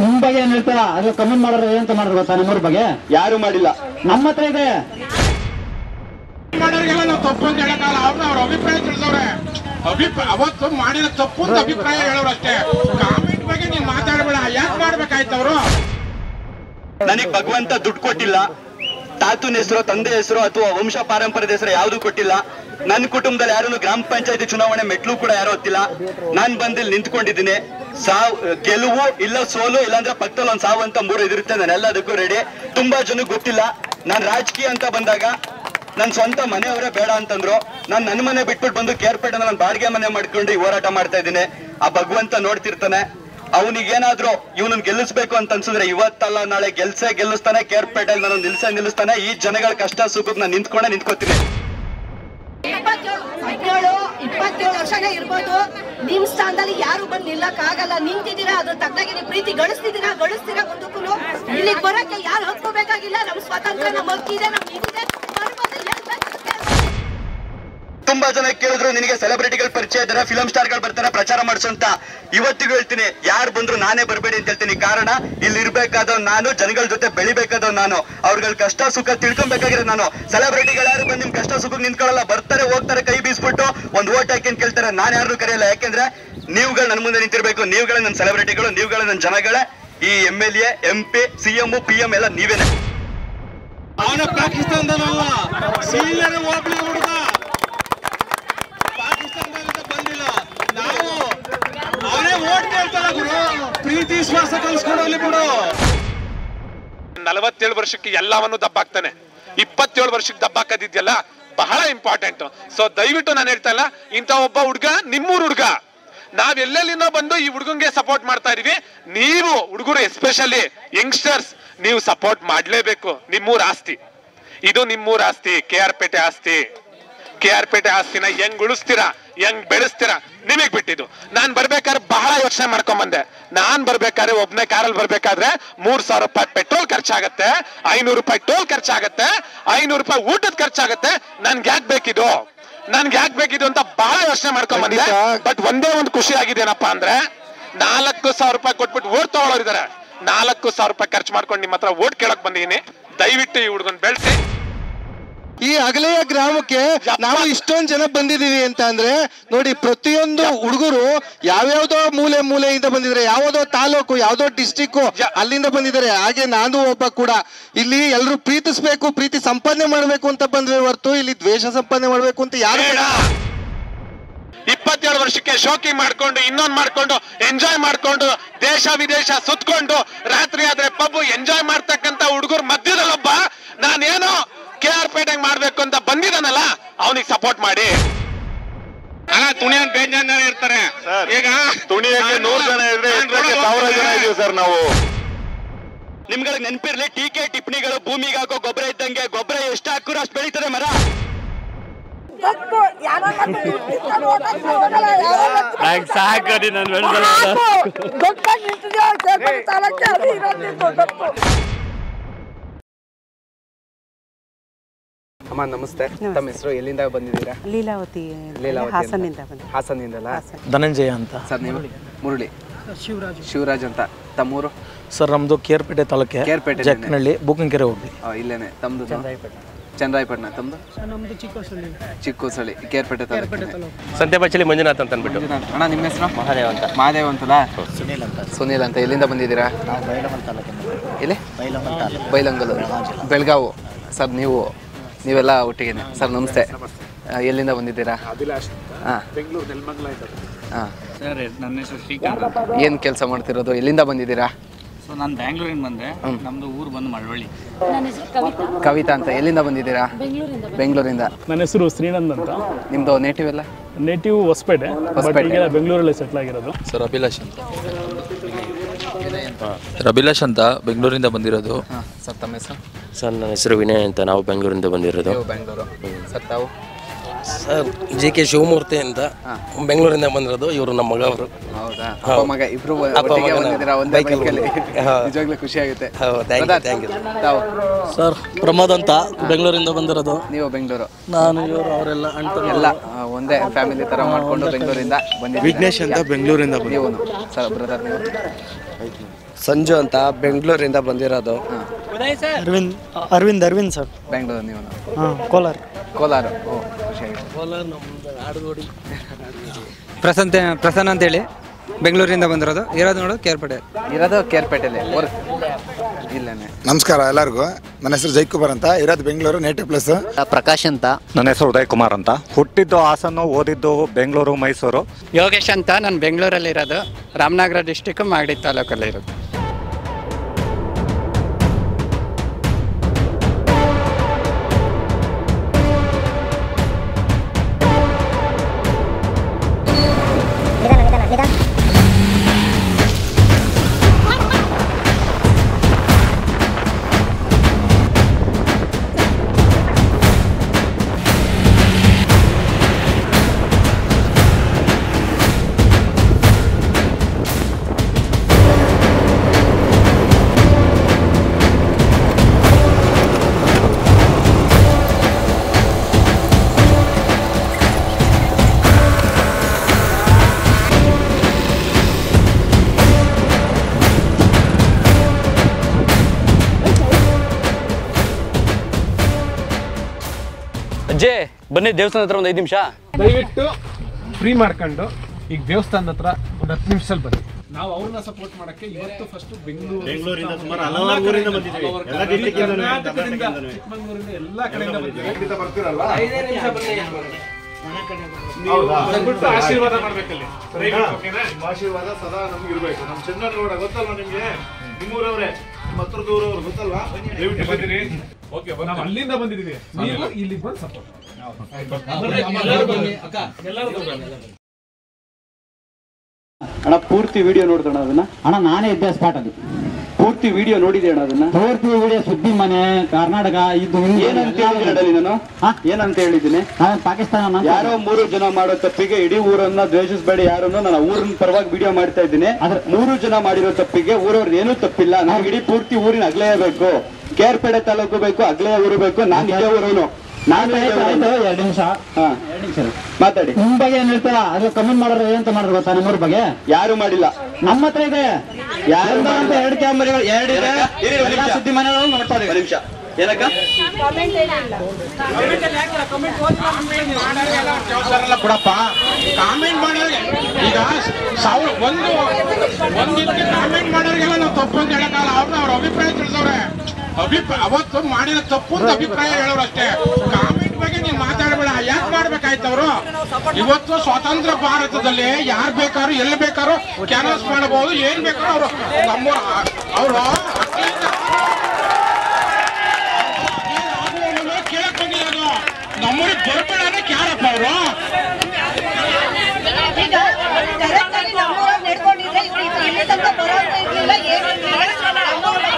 ನಿಮ್ ಬಗ್ಗೆ ಏನ್ ಹೇಳ್ತೀರಾ ಅದು ಕಮೆಂಟ್ ಮಾಡೋರು ಏನಂತ ಮಾಡಿದ್ರು ಗೊತ್ತಾ ನಮ್ಮೂರ್ ಬಗ್ಗೆ ಯಾರು ಮಾಡಿಲ್ಲ ನಮ್ಮ ಹತ್ರ ಇದೆ ಮಾಡೋರಿಗೆಲ್ಲ ನಾವು ತಪ್ಪು ಅಂತ ಹೇಳಕ್ಕಾಗಲ್ಲ ಅವ್ರನ್ನ ಅವ್ರ ಅಭಿಪ್ರಾಯ ತಿಳಿಸವ್ರೆ ಅಭಿಪ್ರಾಯ ಅವತ್ತು ಮಾಡಿದ ತಪ್ಪು ಅಂತ ಅಭಿಪ್ರಾಯ ಹೇಳೋರು ಅಷ್ಟೇ ಕಾಮೆಂಟ್ ಬಗ್ಗೆ ನೀನ್ ಮಾತಾಡಬೇಡ ಯಾಕೆ ಮಾಡ್ಬೇಕಾಯ್ತು ಅವರು ನನಗ್ ಭಗವಂತ ದುಡ್ಡು ಕೊಟ್ಟಿಲ್ಲ ತಾತುನ ಹೆಸರು ತಂದೆ ಹೆಸರು ಅಥವಾ ವಂಶ ಪಾರಂಪರ್ಯದ ಹೆಸರು ಯಾವ್ದು ಕೊಟ್ಟಿಲ್ಲ ನನ್ನ ಕುಟುಂಬದಲ್ಲಿ ಯಾರು ಗ್ರಾಮ ಪಂಚಾಯತಿ ಚುನಾವಣೆ ಮೆಟ್ಲು ಕೂಡ ಯಾರು ಹೊತ್ತಿಲ್ಲ ನಾನ್ ಬಂದಿಲ್ಲಿ ನಿಂತ್ಕೊಂಡಿದ್ದೀನಿ ಸಾವ್ ಗೆಲುವು ಇಲ್ಲ ಸೋಲು ಇಲ್ಲಾಂದ್ರೆ ಪಕ್ಕದಲ್ಲಿ ಒಂದ್ ಸಾವು ಅಂತ ಮೂರು ಇದಿರುತ್ತೆ ನಾನು ಎಲ್ಲದಕ್ಕೂ ರೆಡಿ ತುಂಬಾ ಜನಕ್ಕೆ ಗೊತ್ತಿಲ್ಲ ನಾನ್ ರಾಜಕೀಯ ಅಂತ ಬಂದಾಗ ನನ್ ಸ್ವಂತ ಮನೆಯವರೇ ಬೇಡ ಅಂತಂದ್ರು ನಾನ್ ನನ್ನ ಮನೆ ಬಿಟ್ಬಿಟ್ಟು ಬಂದು ಕೇರ್ಪೇಟೆ ನಾನು ಬಾಡಿಗೆ ಮನೆ ಮಾಡ್ಕೊಂಡು ಈ ಹೋರಾಟ ಮಾಡ್ತಾ ಇದ್ದೀನಿ ಆ ಭಗವಂತ ನೋಡ್ತಿರ್ತಾನೆ ಅವನಿಗೇನಾದ್ರೂ ಇವನನ್ನ ಗೆಲ್ಲಿಸ್ಬೇಕು ಅಂತ ಅನ್ಸಿದ್ರೆ ಇವತ್ತಲ್ಲ ನಾಳೆ ಗೆಲ್ಸೇ ಗೆಲ್ಲಿಸ್ತಾನೆ ಕೇರ್ಪೇಟೆಯಲ್ಲಿ ನಾನು ನಿಲ್ಸೇ ನಿಲ್ಲಿಸ್ತಾನೆ ಈ ಜನಗಳ ಕಷ್ಟ ಸುಖಕ್ಕೆ ನಾನು ನಿಂತ್ಕೊಂಡೆ ನಿಂತ್ಕೋತೀನಿ ಇಪ್ಪತ್ತೇಳು ಹದಿನೇಳು ಇಪ್ಪತ್ತೇಳು ವರ್ಷನೇ ಇರ್ಬೋದು ನಿಮ್ ಸ್ಥಾನದಲ್ಲಿ ಯಾರು ಬಂದು ನಿಲ್ಲಕ್ ಆಗಲ್ಲ ನಿಂತಿದ್ದೀರಾ ಅದ್ರ ತಕ್ಕನಾಗಿ ನೀವು ಪ್ರೀತಿ ಗಳಿಸ್ತಿದ್ದೀರಾ ಗಳಿಸ್ತೀರಾ ಮುಂದಕ್ಕೂ ಇಲ್ಲಿಗೆ ಬರಕ್ಕೆ ಯಾರು ಹಕ್ಕೋಬೇಕಾಗಿಲ್ಲ ನಮ್ ಸ್ವಾತಂತ್ರ್ಯ ನಮ್ ಹಕ್ಕಿದೆ ನಮ್ ಇದಿದೆ ಬರ್ಬೋದು, ಎಲ್ ಬೇಕಾದ್ರೂ ಕೇಳ್ಬೋದು. ತುಂಬಾ ಜನ ಕೇಳಿದ್ರು ನಿನಗೆ ಸೆಲೆಬ್ರಿಟಿಗಳು ಪರಿಚಯ ಇದ್ದಾರೆ ಫಿಲಂ ಸ್ಟಾರ್ಗಳು ಬರ್ತಾರೆ ಪ್ರಚಾರ ಮಾಡಿಸು ಅಂತ ಇವತ್ತಿಗೂ ಹೇಳ್ತೀನಿ ಯಾರು ಬಂದ್ರು ನಾನೇ ಬರಬೇಡಿ ಅಂತ ಹೇಳ್ತೀನಿ ಕಾರಣ ಇಲ್ಲಿ ಇರ್ಬೇಕಾದವ್ ನಾನು ಜನಗಳ ಜೊತೆ ಬೆಳಿಬೇಕಾದವ್ ನಾನು ಅವ್ರಗಳ ಕಷ್ಟ ಸುಖ ತಿಳ್ಕೊಬೇಕಾಗಿರೋದು ನಾನು ಸೆಲೆಬ್ರಿಟಿಗಳು ಯಾರು ಬಂದು ನಿಮ್ ಕಷ್ಟ ಸುಖಕ್ಕೆ ನಿಂತ್ಕೊಳ್ಳಲ್ಲ ಬರ್ತಾರೆ ಹೋಗ್ತಾರೆ ಕೈ ಬೀಸ್ಬಿಟ್ಟು ಒಂದ್ ಓಟ್ ಹಾಕಿ ಅಂತ ಕೇಳ್ತಾರೆ ನಾನು ಯಾರು ಕರೆಯಲ್ಲ ಯಾಕೆಂದ್ರೆ ನೀವುಗಳು ನನ್ನ ಮುಂದೆ ನಿಂತಿರ್ಬೇಕು ನೀವುಗಳೇ ನನ್ನ ಸೆಲೆಬ್ರಿಟಿಗಳು ನೀವುಗಳೇ ನನ್ನ ಜನಗಳೇ ಈ M L A M P C M P M ಎಲ್ಲ ನೀವೇನೆ ಅವನ ಪಾಕಿಸ್ತಾನದಲ್ಲ ಸೀನಿಯರ್ ಹೋಗ್ಲಿ ಹುಡುಗ ಪಾಕಿಸ್ತಾನದಿಂದ ಬಂದಿಲ್ಲ ನಾವು ಅವನೇ ಓಟ್ ಕೇಳ್ತಾರ ಗುರು ಪ್ರೀತಿ ವಿಶ್ವಾಸ ಕಲ್ಸ್ಕೊಂಡು ಹೋಗ್ಲಿ ಬಿಡು ನಲವತ್ತೇಳು ವರ್ಷಕ್ಕೆ ಎಲ್ಲವನ್ನು ದಬ್ಬಾಕ್ತಾನೆ ಇಪ್ಪತ್ತೇಳು ವರ್ಷಕ್ಕೆ ದಬ್ಬಾಕದಿದ್ಯಲ್ಲ ಬಹಳ ಇಂಪಾರ್ಟೆಂಟ್ ಸೊ ದಯವಿಟ್ಟು ನಾನು ಹೇಳ್ತಾ ಇಲ್ಲ ಇಂಥ ಒಬ್ಬ ಹುಡುಗ ನಿಮ್ಮೂರ್ ಹುಡುಗ ನಾವ್ ಎಲ್ಲೆಲ್ಲಿಂದ ಬಂದು ಈ ಹುಡುಗಂಗೆ ಸಪೋರ್ಟ್ ಮಾಡ್ತಾ ಇದೀವಿ ನೀವು ಹುಡುಗರು ಎಸ್ಪೆಷಲಿ ಯಂಗ್ಸ್ಟರ್ಸ್ ನೀವು ಸಪೋರ್ಟ್ ಮಾಡ್ಲೇಬೇಕು ನಿಮ್ಮೂರ್ ಆಸ್ತಿ ಇದು ನಿಮ್ಮೂರ್ ಆಸ್ತಿ ಕೆ ಆರ್ ಪೇಟೆ ಆಸ್ತಿ ಕೆ ಆರ್ ಪೇಟೆ ಆಸ್ತಿನ ಹೆಂಗ್ ಉಳಿಸ್ತೀರಾ ಹೆಂಗ್ ಬೆಳೆಸ್ತೀರಾ ನಿಮಗ್ ಬಿಟ್ಟಿದ್ದು ನಾನ್ ಬರ್ಬೇಕಾದ್ರೆ ಬಹಳ ಯೋಚನೆ ಮಾಡ್ಕೊಂಡ್ ಬಂದೆ ನಾನ್ ಬರ್ಬೇಕಾದ್ರೆ ಒಬ್ನೇ ಕಾರಲ್ಲಿ ಬರ್ಬೇಕಾದ್ರೆ ಮೂರ್ ಸಾವಿರ ರೂಪಾಯಿ ಪೆಟ್ರೋಲ್ ಖರ್ಚಾಗತ್ತೆ ಐನೂರು ರೂಪಾಯಿ ಟೋಲ್ ಖರ್ಚಾಗತ್ತೆ ಐನೂರು ರೂಪಾಯಿ ಊಟದ ಖರ್ಚಾಗತ್ತೆ ನನ್ಗೆ ಯಾಕೆ ಬೇಕಿದು ನನ್ಗೆ ಯಾಕೆ ಬೇಕಿದು ಅಂತ ಬಹಳ ಯೋಚನೆ ಮಾಡ್ಕೊಂಡ್ ಬಂದಿದ್ದೆ ಬಟ್ ಒಂದೇ ಒಂದು ಖುಷಿ ಆಗಿದೇನಪ್ಪಾ ಅಂದ್ರೆ ನಾಲ್ಕು ಸಾವಿರ ರೂಪಾಯಿ ಕೊಟ್ಬಿಟ್ಟು ಓಟ್ ತಗೊಳ್ಳೋರಿದ್ದಾರೆ ನಾಲ್ಕು ಸಾವಿರ ರೂಪಾಯಿ ಖರ್ಚು ಮಾಡ್ಕೊಂಡು ನಿಮ್ಮ ಹತ್ರ ಓಟ್ ಕೇಳಕ್ ಬಂದಿದ್ದೀನಿ ದಯವಿಟ್ಟು ಈ ಹುಡುಗನ್ ಬೆಳೆಸಿ ಈ ಅಗಲೆಯ ಗ್ರಾಮಕ್ಕೆ ನಾವು ಇಷ್ಟೊಂದು ಜನ ಬಂದಿದೀವಿ ಅಂತ ಅಂದ್ರೆ ನೋಡಿ ಪ್ರತಿಯೊಂದು ಹುಡುಗರು ಯಾವ್ಯಾವ್ದೋ ಮೂಲೆ ಮೂಲೆಯಿಂದ ಬಂದಿದ್ದಾರೆ ಯಾವ್ದೋ ತಾಲೂಕು ಯಾವ್ದೋ ಡಿಸ್ಟಿಕ್ ಅಲ್ಲಿಂದ ಬಂದಿದ್ದಾರೆ ಹಾಗೆ ನಾನು ಒಬ್ಬ ಕೂಡ ಇಲ್ಲಿ ಎಲ್ಲರೂ ಪ್ರೀತಿಸ್ಬೇಕು ಪ್ರೀತಿ ಸಂಪಾದನೆ ಮಾಡ್ಬೇಕು ಅಂತ ಬಂದ್ವಿ ಹೊರತು ಇಲ್ಲಿ ದ್ವೇಷ ಸಂಪಾದನೆ ಮಾಡ್ಬೇಕು ಅಂತ ಯಾರು ಬೇಡ ಇಪ್ಪತ್ತೇಳು ವರ್ಷಕ್ಕೆ ಶೋಕಿ ಮಾಡ್ಕೊಂಡು ಇನ್ನೊಂದ್ ಮಾಡ್ಕೊಂಡು ಎಂಜಾಯ್ ಮಾಡ್ಕೊಂಡು ದೇಶ ವಿದೇಶ ಸುತ್ಕೊಂಡು ರಾತ್ರಿ ಆದ್ರೆ ಪಬ್ ಎಂಜಾಯ್ ಮಾಡ್ತಕ್ಕಂತ ಹುಡುಗರು ಮಧ್ಯದಲ್ಲೊಬ್ಬ ನಾನೇನೋ ಕೆ ಆರ್ ಪೇಟೆಗೆ ಮಾಡ್ಬೇಕು ಅಂತ ಬಂದಿದ್ದಾನಲ್ಲ ಅವನಿಗೆ ಸಪೋರ್ಟ್ ಮಾಡಿ ಅಲ್ಲ ತುಣಿ ಅಂತ ಬೇಜಾನ್ ಜನ ಇರ್ತಾರೆ ಈಗ ತುಣಿಯಕ್ಕೆ ನೂರು ಜನ ಇದ್ರೆ ಎತ್ತರಕ್ಕೆ ಸಾವಿರ ಜನ ಇದೀವಿ ಸರ್ ನಾವು ನಿಮ್ಗಳಿಗೆ ನೆನಪಿರ್ಲಿ ಟೀಕೆ ಟಿಪ್ಪಣಿಗಳು ಭೂಮಿಗೆ ಹಾಕೋ ಗೊಬ್ಬರ ಇದ್ದಂಗೆ ಗೊಬ್ಬರ ಎಷ್ಟು ಹಾಕಿರೋ ಅಷ್ಟು ಬೆಳೀತದೆ ಮರ ಸಾಕಡಿ ನಾನು ಬೆಳೆಸಲ್ಲ ಅಮ್ಮ ನಮಸ್ತೆ ತಮ್ಮ ಹೆಸರು ಎಲ್ಲಿಂದ ಬಂದಿದ್ದೀರಾ ಲೀಲಾವತಿ ಲೀಲಾವತಿ ಅಂತ. ಹಾಸನಿಂದ ಬಂದೆ ಹಾಸನಿಂದಲ್ಲ ಧನಂಜಯ ಅಂತ ಸರ್ ನೀವು ಮುರಳಿ ಶಿವರಾಜ್ ಶಿವರಾಜ್ ಅಂತ ತಮ್ಮೂರು ಸರ್ ನಮ್ದು ಕೇರ್ಪೇಟೆ ತಾಲೂಕೆ ಕೇರ್ಪೇಟೆ ಜಕ್ಕನಹಳ್ಳಿ ಬೂಕಂಕೆರೆ ಹೋಗ್ಲಿ ಆ, ಇಲ್ಲೇನೆ ತಮ್ದು ಚಂದ್ರಾಯಪಟ್ಟಣ ತಮ್ದು ಚಿಕ್ಕೋಸಳ್ಳಿ ಕೇರ್ಪೇಟೆ ತಾಲೂಕು ಸಂತೆಬಚ್ಚಲಿ ಮಂಜುನಾಥ್ ಅಂತ ಅಂದ್ಬಿಟ್ಟು ಮಂಜುನಾಥ್. ಅಣ್ಣ ನಿಮ್ಮ ಹೆಸರು ಮಹಾದೇವ್ ಅಂತ ಮಹಾದೇವ್ ಅಂತಲ್ಲ ಸುನೀಲ್ ಅಂತ ಸುನೀಲ್ ಅಂತ ಎಲ್ಲಿಂದ ಬಂದಿದ್ದೀರಾ ಎಲ್ಲಿ ಬೈಲಂಗಲ್ ಬೆಳಗಾವು ಸರ್ ನೀವು ನೀವೆಲ್ಲ ಒಟ್ಟಿಗೆ ಸರ್ ನಮಸ್ತೆ ಆ, ಎಲ್ಲಿಂದ ಬಂದಿದ್ದೀರಾ ಹಾಂ ಹಾಂ ಸರ್ ನನ್ನ ಹೆಸರು ಶ್ರೀಕಾಂತ್ ಅಂತ ಏನು ಕೆಲಸ ಮಾಡ್ತಿರೋದು ಎಲ್ಲಿಂದ ಬಂದಿದ್ದೀರಾ ಸೊ ನಾನು ಬ್ಯಾಂಗ್ಳೂರಿಂದ ಬಂದೆ ನಮ್ದು ಊರು ಬಂದು ಮಳವಳ್ಳಿ ಕವಿತಾ ಅಂತ ಎಲ್ಲಿಂದ ಬಂದಿದ್ದೀರಾ ಬೆಂಗಳೂರಿಂದ ನನ್ನ ಹೆಸರು ಶ್ರೀನಂದ್ ಅಂತ ನಿಮ್ಮದು ನೇಟಿವ್ ಎಲ್ಲ ನೇಟಿವ್ ಹೊಸಪೇಟೆ ಬಟ್ ಹೊಸಪೇಟೆ. ಈಗ ಬೆಂಗಳೂರಲ್ಲಿ ಸೆಟ್ಲ್ ಆಗಿರೋದು ಸರ್ ಅಭಿಲಾಷ್ ಅಂತ ಸರ್ ಅಭಿಲಾಷ್ ಅಂತ ಬೆಂಗಳೂರಿಂದ ಬಂದಿರೋದು ಹಾಂ ಸರ್ ತಮ್ಮ ಹೆಸರು ಸರ್ ನನ್ನ ಹೆಸರು ವಿನಯ್ ಅಂತ ನಾವು ಬೆಂಗಳೂರಿಂದ ಬಂದಿರೋದು ನೀವು ಬೆಂಗಳೂರು ಸರ್ ತಾವು ಸರ್ ಜಿ ಕೆ ಶಿವಮೂರ್ತಿ ಅಂತ ಬೆಂಗಳೂರಿಂದ ಬಂದಿರೋದು ಇವರು ನಮ್ಮ ಮಗ ಅವರು ಹೌದಾ ಅಪ್ಪ ಮಗ ಇಬ್ರು ಅಪ್ಪ ಒಟ್ಟಿಗೆ ಮಗನ ಬಂದಿದ್ದೀರಾ ಒಂದೇ ಬೈಕಲ್ಲಿ ಬೈಕಲ್ಲಿ ಹಾ. ನಿಜವಾಗ್ಲೂ ಖುಷಿ ಆಗುತ್ತೆ ಹೌದು, thank you, Brother, thank you. ತಾವು ಸರ್ ಪ್ರಮೋದ್ ಅಂತ ಬೆಂಗಳೂರಿಂದ ಬಂದಿರೋದು ನೀವು ಬೆಂಗಳೂರು ನಾನು ಇವರು ಅವರೆಲ್ಲ ಅಂಟು ಎಲ್ಲ ಆ, ಒಂದೇ ಫ್ಯಾಮಿಲಿ ತರ ಮಾಡ್ಕೊಂಡು ಬೆಂಗಳೂರಿಂದ ಬಂದಿದ್ದೀರಾ ವಿಘ್ನೇಶ್ ಅಂತ ಬೆಂಗಳೂರಿಂದ ನೀವು ಸರ್ ಬ್ರದರ್ ನೀವು ಸಂಜು ಅಂತ ಬೆಂಗಳೂರಿಂದ ಬಂದಿರೋದು ಅರವಿಂದ್ ಅರವಿಂದ್ ಅರವಿಂದ್ ಸರ್ ಬೆಂಗಳೂರು ನೀವು ಹಾಂ ಕೋಲಾರ ಕೋಲಾರ ಓ ಖುಷಿ ಆಗುತ್ತೆ ಕೋಲಾರ ನಮ್ದು ಆಡುಗೋಡಿ ಪ್ರಸಂತ ಪ್ರಸನ್ನ ಅಂತೇಳಿ ಬೆಂಗಳೂರಿಂದ ಬಂದಿರೋದು ಇರೋದು ನೋಡು ಕೇರ್ಪೇಟೆ ಇರೋದು ಕೇರ್ಪೇಟೆಲಿ ವರ್ಕ್ ಇಲ್ಲೇನೆ ನಮಸ್ಕಾರ ಎಲ್ಲರಿಗೂ ನನ್ನ ಹೆಸರು ಜೈಕುಮಾರ್ ಅಂತ ಇರೋದು ಬೆಂಗಳೂರು ನೇಟಿವ್ ಪ್ಲೇಸ್ ಪ್ರಕಾಶ್ ಅಂತ ನನ್ನ ಹೆಸರು ಉದಯ್ ಕುಮಾರ್ ಅಂತ ಹುಟ್ಟಿದ್ದು ಹಾಸನ್ನು ಓದಿದ್ದು ಬೆಂಗಳೂರು ಮೈಸೂರು ಯೋಗೇಶ್ ಅಂತ ನಾನು ಬೆಂಗಳೂರಲ್ಲಿ ಇರೋದು ರಾಮನಗರ ಡಿಸ್ಟಿಕ್ ಮಾಗಡಿ ತಾಲೂಕಲ್ಲಿ ಇರೋದು ಅಜ್ಜೆ ಬನ್ನಿ ದೇವಸ್ಥಾನ ಹತ್ರ ಒಂದು ಐದು ನಿಮಿಷ ದಯವಿಟ್ಟು ಫ್ರೀ ಮಾಡ್ಕೊಂಡು ಈಗ ದೇವಸ್ಥಾನದ ಹತ್ರ ಒಂದು ಹತ್ತು ನಿಮಿಷದಲ್ಲಿ ಬನ್ನಿ ನಾವು ಅವ್ರನ್ನ ಸಪೋರ್ಟ್ ಮಾಡಕ್ಕೆ ಇವತ್ತು ಫಸ್ಟ್ ಬೆಂಗಳೂರು ಬೆಂಗಳೂರಿಂದ ಸುಮಾರು ಎಲ್ಲ ಹಲವಾರು ಊರಿಂದ ಕಡೆ- ಬಂದಿದ್ದೀವಿ. ಹಲವಾರು ಎಲ್ಲ ಕಡೆ- district ಇಂದನೂ, ಕರ್ನಾಟಕದಿಂದ, ಕರ್ನಾಟಕದಿಂದನೂ. ಚಿಕ್ಕಮಗಳೂರಿಂದ ಎಲ್ಲ ಕಡೆಯಿಂದ ಬಂದಿದ್ದೀವಿ ಖಂಡಿತ ಬರ್ತೀರಲ್ಲ ಐದೇ ನಿಮಿಷ ಬನ್ನಿ. ನೀವು ಹೌದಾ? ಬಂದ್ಬಿಟ್ಟು ಆಶೀರ್ವಾದ ಮಾಡ್ಬೇಕಲ್ಲಿ ಸರಿನಾ? ಓಕೆನಾ? ನಿಮ್ಮ ಆಶೀರ್ವಾದ ಸದಾ ನಮ್ಗೆ ಇರ್ಬೇಕು ನಮ್ಮ ಚಂದ್ರಗೌಡ ಗೊತ್ತಲ್ವಾ ನಿಮ್ಗೆ ನಿಮ್ಮೂರವ್ರೆ ನಿಮ್ಮ ಹತ್ರದ ಊರವ್ರು ಗೊತ್ತಲ್ವಾ ದಯವಿಟ್ಟು ಬಂದಿರಿ ಓಕೆ ನಾವು ಅಲ್ಲಿಂದ ಬಂದಿದ್ದೀವಿ ನೀವು ಇಲ್ಲಿಗೆ ಬಂದು ಸಪೋರ್ಟ್ ಅಣ್ಣ ಪೂರ್ತಿ ವಿಡಿಯೋ ನೋಡಿದಣ ಅದನ್ನ ಅಣ್ಣ ನಾನೇ ಇದ್ದೆ ಸ್ಪಾಟ್ ಅಲ್ಲಿ ಪೂರ್ತಿ ವಿಡಿಯೋ ನೋಡಿದೆ ಅಣ್ಣ ಅದನ್ನ ಪೂರ್ತಿ ವಿಡಿಯೋ ಸುದ್ದಿ ಮನೆ ಕರ್ನಾಟಕ ಇದು ಹಿಂಗೆ ಏನಂತ ಹೇಳಿದ್ದೀನಿ ನಾನು ಏನಂತ ಹೇಳಿದ್ದೀನಿ ನಾನು ಪಾಕಿಸ್ತಾನ ನಾನು- ಯಾರೋ ಮೂರು ಜನ ಮಾಡೋ ತಪ್ಪಿಗೆ ಇಡೀ ಊರನ್ನ ದ್ವೇಷಿಸಬೇಡಿ ಯಾರನ್ನು ನಾನು ಊರಿನ ಪರವಾಗಿ ವಿಡಿಯೋ ಮಾಡ್ತಾ ಇದ್ದೀನಿ ಮೂರು ಜನ ಮಾಡಿರೋ ತಪ್ಪಿಗೆ ಊರವ್ರದ್ದು ಏನೂ ತಪ್ಪಿಲ್ಲ ನಮ್ಗೆ ಇಡೀ ಪೂರ್ತಿ ಊರಿನ ಅಗ್ಲೆಯ ಬೇಕು ಕೇರ್ಪೇಟೆ ತಾಲೂಕು ಬೇಕು ಅಗ್ಲೆಯ ಊರು ಬೇಕು ನಾನು ಇದೇ ಊರವನು ನಾನು ಇದೇ ಆಯ್ತು, ಆಯ್ತು, ಊರವ್ನು. ಎರಡು ನಿಮಿಷ ಹಾ ಎರಡು ನಿಮಿಷ ಮಾತಾಡಿ ನಿಮ್ ಬಗ್ಗೆ ಏನ್ ಹೇಳ್ತೀರಾ ಅದು ಕಮೆಂಟ್ ಮಾಡೋರು ಏನಂತ ಮಾಡೋರು ಗೊತ್ತಾ ನಿಮ್ಮೂರ್ ಬಗ್ಗೆ ಯಾರು ಮಾಡಿಲ್ಲ ನಮ್ಮ ಹತ್ರ ಇದೆ ಯಾರು ಒಂದರ ಅಂತ ಎರಡು ಕ್ಯಾಮರಾಗಳು ಎರಡು ಇದೆ ಏನಕ್ಕ? ಇರಿ ಒಂದ್ ಎಲ್ಲ ನಿಮಿಷ. ಸುದ್ದಿ ಮನೆಗಳು ನೋಡ್ತಾ ಒಂದ್ ನಿಮಿಷ ಏನಕ್ಕ ಕೊಡಪ್ಪ ಕಾಮೆಂಟ್ ಮಾಡೋರಿಗೆ ಈಗ ಸಾವಿರ ಒಂದು ಒಂದಿಕ್ಕೆ ಕಾಮೆಂಟ್ ಮಾಡೋರಿಗೆಲ್ಲ ನಾವು ತಪ್ಪು ಅಂತ ಹೇಳಕ್ಕಾಗಲ್ಲ ಅವ್ರನ್ನ ಅವ್ರ ಅಭಿಪ್ರಾಯ ತಿಳಿದವ್ರೆ ಅಭಿಪ್ರಾಯ ಅವತ್ತು ಮಾಡಿದ ತಪ್ಪು ಅಂತ ಅಭಿಪ್ರಾಯ ಹೇಳೋರು ಅಷ್ಟೇ ಕಾಮೆಂಟ್ ಬಗ್ಗೆ ನೀನ್ ಮಾತಾಡಬೇಡ ಯಾಕೆ ಮಾಡ್ಬೇಕಾಯ್ತು ಅವರು ಇವತ್ತು ಸ್ವತಂತ್ರ ಭಾರತದಲ್ಲಿ ಯಾರು ಬೇಕಾದ್ರೂ ಎಲ್ಲಿ ಬೇಕಾದ್ರೂ ಕ್ಯಾನ್ವಸ್ ಮಾಡಬಹುದು ಏನ್ ಬೇಕಾದ್ರೂ ಅವರು ನಮ್ಮ ಅವರು ಕೇಳಕ್ ಬಂದಿರೋದು ನಮ್ಮೂರಿಗೆ ಬರ್ಬೇಡ ಯಾರಪ್ಪ ಅವರು ಈಗ correct ಆಗಿ ನಮ್ಮೂರಾಗ್ ನಡ್ಕೊಂಡಿದ್ರೆ ಇವ್ರು ಇಲ್ಲಿ ತನಕ ಬರೋದು ಇರ್ಲಿಲ್ಲ, ಏನೂ ಇರ್ಲಿಲ್ಲ.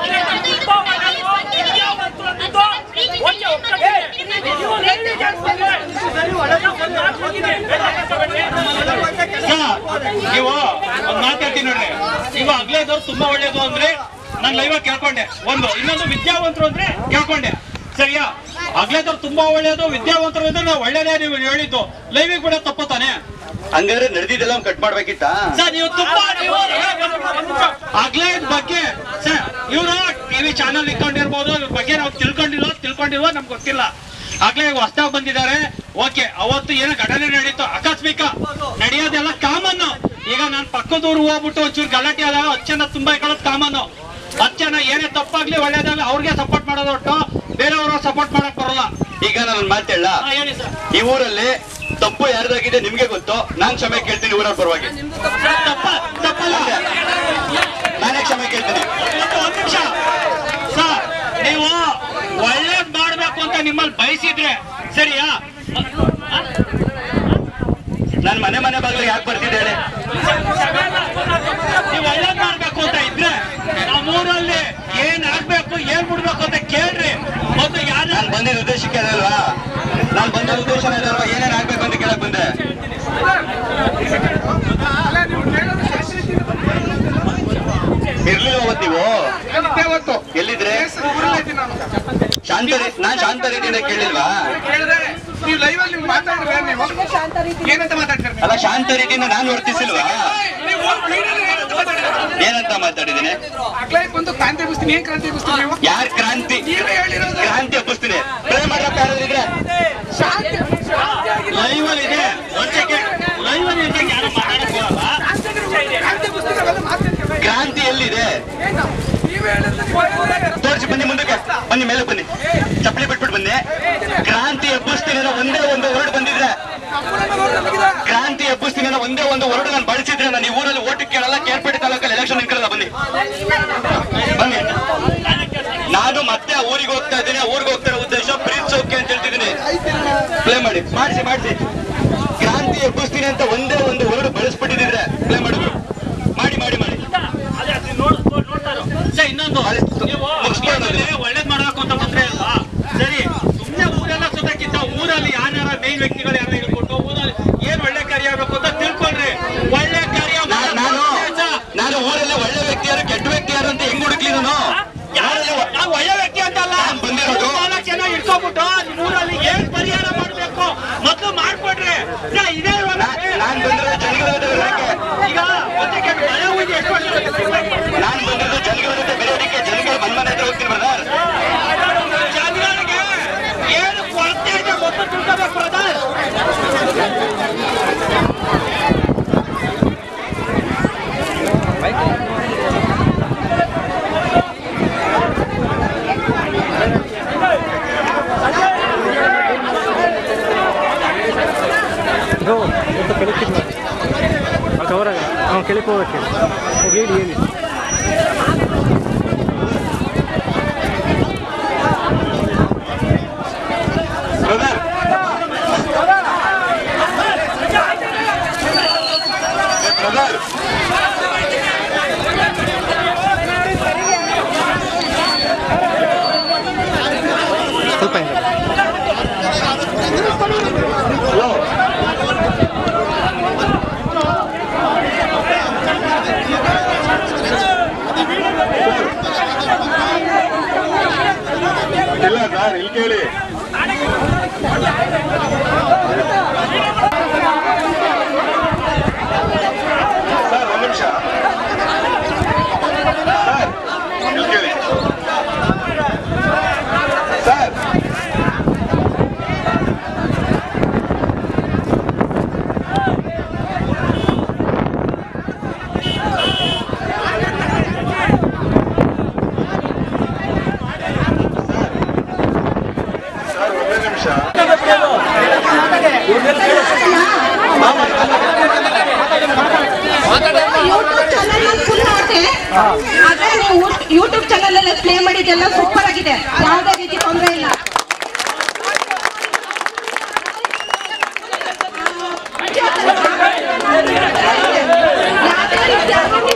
ನೀವು ಒಂದ್ ಮಾತಾಡ್ತೀನಿ ನೋಡ್ರಿ ನೀವು ಅಗ್ಲೇದವ್ರು ತುಂಬಾ ಒಳ್ಳೇದು ಅಂದ್ರೆ ನಾನು ಲೈವ್ ಕೇಳ್ಕೊಂಡೆ ಒಂದು ಇನ್ನೊಂದು ವಿದ್ಯಾವಂತರು ಅಂದ್ರೆ ಕೇಳ್ಕೊಂಡೆ ಸರಿಯಾ ಅಗ್ಲೇದವ್ರು ತುಂಬಾ ಒಳ್ಳೇದು ವಿದ್ಯಾವಂತರು ಅಂದ್ರೆ ನಾವು ಒಳ್ಳೇದೇ ನೀವು ಹೇಳಿದ್ದು ಲೈವಿಗೆ ಕೂಡ ತಪ್ಪು ತಾನೆ ಹಂಗಾದ್ರೆ ನಡೆದಿದ್ದೆಲ್ಲ ಕಟ್ ಮಾಡ್ಬೇಕಿತ್ತಾ ಸರ್ ನೀವು ತುಂಬಾ ನೀವು ಆಗ್ಲೇ ಇದ್ ಬಗ್ಗೆ ಸರ್ ಇವರು ಟಿವಿ ಚಾನಲ್ ಇಟ್ಕೊಂಡಿರ್ಬೋದು ಇವ್ರ ಬಗ್ಗೆ ನಾವು ತಿಳ್ಕೊಂಡಿಲ್ವೋ ತಿಳ್ಕೊಂಡಿಲ್ವೋ ನಮ್ಗೆ ಗೊತ್ತಿಲ್ಲ ಆಗ್ಲೇ ಈಗ ಹೊಸದಾಗಿ ಬಂದಿದ್ದಾರೆ ಓಕೆ ಅವತ್ತು ಏನೋ ಘಟನೆ ನಡೀತು ಆಕಸ್ಮಿಕ ನಡೆಯೋದೆಲ್ಲ ಕಾಮನ್ ಈಗ ನಾನು ಪಕ್ಕದೂರು ಹೋಗ್ಬಿಟ್ಟು ಒಂಚೂರು ಗಲಾಟೆ ಆದಾಗ ಹತ್ತು ಜನ ತುಂಬಾ ಇಕೊಳ್ಳೋದು ಕಾಮನ್ ಹತ್ತು ಜನ ಏನೇ ತಪ್ಪಾಗ್ಲಿ ಒಳ್ಳೇದಾಗ್ಲಿ ಅವ್ರಿಗೆ ಸಪೋರ್ಟ್ ಮಾಡೋದು ಒಟ್ಟು ಬೇರೆಯವ್ರ ಸಪೋರ್ಟ್ ಮಾಡಕ್ ಬರಲ್ಲ ಈಗ ನಾನು ಮಾತು ಹೇಳ ಹಾ, ಹೇಳಿ ಸರ್ ಈ ಊರಲ್ಲಿ ತಪ್ಪು ಯಾರ್ದಾಗಿದೆ ನಿಮ್ಗೆ ಗೊತ್ತು ನಾನ್ ಕ್ಷಮೆ ಕೇಳ್ತೀನಿ ಊರವ್ರ ಪರವಾಗಿ ತಪ್ಪ ತಪ್ಪಲ್ಲ ನಾನೇ ಕ್ಷಮೆ ಕೇಳ್ತೀನಿ ಒಂದು ಒಂದ್ ನಿಮಿಷ ಸರ್ ನೀವು ಒಳ್ಳೇದ್ ಮಾಡ್ಬೇಕು ಅಂತ ನಿಮ್ಮಲ್ಲಿ ಬಯಸಿದ್ರೆ ಸರಿಯಾ ನಾನ್ ಮನೆ ಮನೆ ಬಾಗಿಲಿಗೆ ಯಾಕೆ ಬರ್ತಿದ್ದೆ ಹೇಳಿ ನೀವು ಒಳ್ಳೇದ್ ಮಾಡ್ಬೇಕು ಅಂತ ಇದ್ರೆ ನಮ್ಮೂರಲ್ಲಿ ಏನ್ ಆಗ್ಬೇಕು ಏನ್ ಬಿಡ್ಬೇಕು ಅಂತ ಕೇಳ್ರಿ ಮೊದ್ಲು ಯಾರು ನಾನ್ ಬಂದಿದ್ದ ಉದ್ದೇಶಕ್ಕೆ ಅದಲ್ವಾ ನಾನ್ ಬಂದ ಉದ್ದೇಶ ಅದಲ್ವಾ ಏನೇನ್ ನೀವು ಎಲ್ಲಿದ್ರೆ ಶಾಂತ ರೀ- ನಾನ್ ಶಾಂತ ರೀತಿಯಿಂದ ಕೇಳಿಲ್ವಾ ನೀವು ಲೈವ್ ಅಲ್ಲಿ ನೀವು ಮಾತಾಡಿದ್ರೆ ನೀವು ಏನಂತ ಮಾತಾಡ್ತೀರಿ ಅಲ್ಲ ಶಾಂತ ರೀತಿಯಿಂದ ನಾನು ವರ್ತಿಸಿಲ್ವಾ ಏನಂತ ಮಾತಾಡಿದ್ದೀನಿ ಅಗ್ಲೈಕ್ ಬಂದು ಕ್ರಾಂತಿ ಎಬ್ಬಿಸ್ತೀನಿ ಏನ್ ಕ್ರಾಂತಿ ಎಬ್ಬಿಸ್ತೀನಿ ನೀವು ಯಾರ್ ಕ್ರಾಂತಿ ಕ್ರಾಂತಿ ಹಬ್ಬಿಸ್ತೀನಿ ಪ್ರೇಮ ಮಾಡಕ್ಕೆ ಯಾರಾದ್ರಿದ್ರೆ ಲೈವ್ ಅಲ್ಲಿ ಇದೆ ಒಂದ್ ಸೆಕೆಂಡ್ ಲೈವ್ ಅಲ್ಲಿ ಇದ್ದಾಗ ಯಾರು ಮಾತಾಡಕ್ ಹೋಗಲ್ಲ ಕ್ರಾಂತಿ ಎಲ್ಲಿದೆ ತೋರಿಸಿ ಬನ್ನಿ ಮುಂದಕ್ಕೆ ಬನ್ನಿ ಮೇಲೆ ಬನ್ನಿ ಚಪ್ಪಲಿ ಬಿಟ್ಬಿಟ್ಟು ಬನ್ನಿ ಕ್ರಾಂತಿ ಎಬ್ಬಿಸ್ತೀನಿ ಅನ್ನೋ ಒಂದೇ ಒಂದು ವರ್ಡ್ ಬಂದಿದ್ರೆ ಕ್ರಾಂತಿ ಎಬ್ಬಿಸ್ತೀನಿ ಅನ್ನೋ ಒಂದೇ ಒಂದು ವರ್ಡ್ ನಾನು ಬಳಸಿದ್ರೆ ನಾನು ಈ ಊರಲ್ಲಿ ಓಟ್ ಕೇಳಲ್ಲ ಕೇರ್ಪೇಟೆ ತಾಲೂಕಲ್ಲಿ ಎಲೆಕ್ಷನ್ ನಿಂತ್ಕೊಳ್ಳಲ್ಲ ಬನ್ನಿ ಬನ್ನಿ ನಾನು ಮತ್ತೆ ಆ ಊರಿಗೆ ಹೋಗ್ತಾ ಇದ್ದೀನಿ ಆ ಊರಿಗೆ ಹೋಗ್ತಾ ಇರೋ ಉದ್ದೇಶ ಪ್ರೀತಿಸೋಕೆ ಅಂತ ಹೇಳ್ತಿದ್ದೀನಿ ಪ್ಲೇ ಮಾಡಿ ಮಾಡಿಸಿ ಮಾಡಿಸಿ ಕ್ರಾಂತಿ ಎಬ್ಬಿಸ್ತೀನಿ ಅಂತ ಒಂದೇ ಒಂದು ವರ್ಡ್ ಬಳಸ್ಬಿಟ್ಟಿದ್ರೆ ಪ್ಲೇ ಮಾಡಿದ್ರು ಮಾಡಿ ಮಾಡಿ ಮಾಡಿ ಸರ್, ಇನ್ನೊಂದು ನೀವು ಒಳ್ಳೇದ್ ಮಾಡ್ಬೇಕು ಅಂತ ಬಂದ್ರೆ ಅಲ್ವಾ ಸರಿ ಸುಮ್ನೆ ಊರೆಲ್ಲ ಸುತ್ತಕ್ಕಿಂತ ಊರಲ್ಲಿ ಯಾರ್ಯಾರ ಮೇನ್ ವ್ಯಕ್ತಿಗಳು ಯಾರು ಹೇಳ್ಕೊಟ್ಟು ಊರಲ್ಲಿ ಏನ್ ಒಳ್ಳೆ ಕಾರ್ಯ ಆಗ್ಬೇಕು ಅಂತ ತಿಳ್ಕೊಳ್ರಿ ಒಳ್ಳೆ ಕಾರ್ಯ ನಾ- ನಾನು ನಾನು ಊರಲ್ಲಿ ಒಳ್ಳೆ ವ್ಯಕ್ತಿ ಯಾರು ಕೆಟ್ಟ ವ್ಯಕ್ತಿ ಯಾರು ಅಂತ ಹೆಂಗ್ ಹುಡುಕ್ಲಿ ನಾನು ನಾವು ಒಳ್ಳೆ ವ್ಯಕ್ತಿ ಅಂತಲ್ಲ ಬಂದಿರೋದು. ನಾಲ್ಕು ಜನ ಇಟ್ಕೊಬಿಟ್ಟು ನಿಮ್ ಊರಲ್ಲಿ ಏನ್ ಪರಿಹಾರ ಮಾಡ್ಬೇಕು ಮೊದ್ಲು ಮಾಡ್ಕೊಡ್ರಿ ಸರ್, ಇದೇ ಇವಾಗ ನಾನ್ ಬಂದಿರೋದು ಜನಗಳ ಜೊತೆ ಬೆರೆಯೋಕೆ. ಈಗ ಒಂದೇ ಕೆಟ್ಟ ಮಳೆ ಹೋಗಿ ಎಷ್ಟು ವರ್ಷ ಆಯ್ತು? ನಾನ್ ಬಂದಿರೋದು ಜನಗಳ ಜೊತೆ ಬೆರೆಯೋದಕ್ಕೆ ಜನಗಳ ಮನ್ಮನೆ ಹತ್ರ ಹೋಗ್ತೀನಿ ಬ್ರದರ್ ಜನಗಳಿಗೆ ಏನು ಕೊರತೆ ಇದೆ ಮೊದಲು ತಿಳ್ಕೋಬೇಕು ಬ್ರದರ್ ಬ್ರೋ ಎಂತ ಕೆಳಕ್ಕಿಲ್ಲ ಅದು ಕವರಾಗ ಹಾಂ ಕೆಳಕ್ಕೆ ಹೋಗಕ್ಕೆ ಹೋಗಿ ಹೇಳಿ ಹೇಳಿ ಬ್ರದರ್ ಬ್ರದರ್ ಸ್ವಲ್ಪ ಹಿಂದೆ. ಹಲೋ ಇಲ್ಲ ಸರ್ ಇಲ್ಲಿ ಕೇಳಿ ಸರ್ ಒಂದು ನಿಮಿಷ ಸರ್ ಇಲ್ಲಿ ಕೇಳಿ ಸರ್ ಸರ್ ಒಂದೇ ನಿಮಿಷ ಯೂಟ್ಯೂಬ್ ಚಾನಲ್ ಫುಲ್ ನೋಡಿದೆ ಆದ್ರೆ ನೀವು ಯೂಟ್ಯೂಬ್ ಚಾನಲ್ ಅಲ್ಲಿ ಪ್ಲೇ ಮಾಡಿದ್ದೆಲ್ಲ ಸೂಪರ್ ಆಗಿದೆ ಯಾವುದೇ ರೀತಿ ತೊಂದರೆ ಇಲ್ಲ ಯಾವುದೇ ರೀತಿ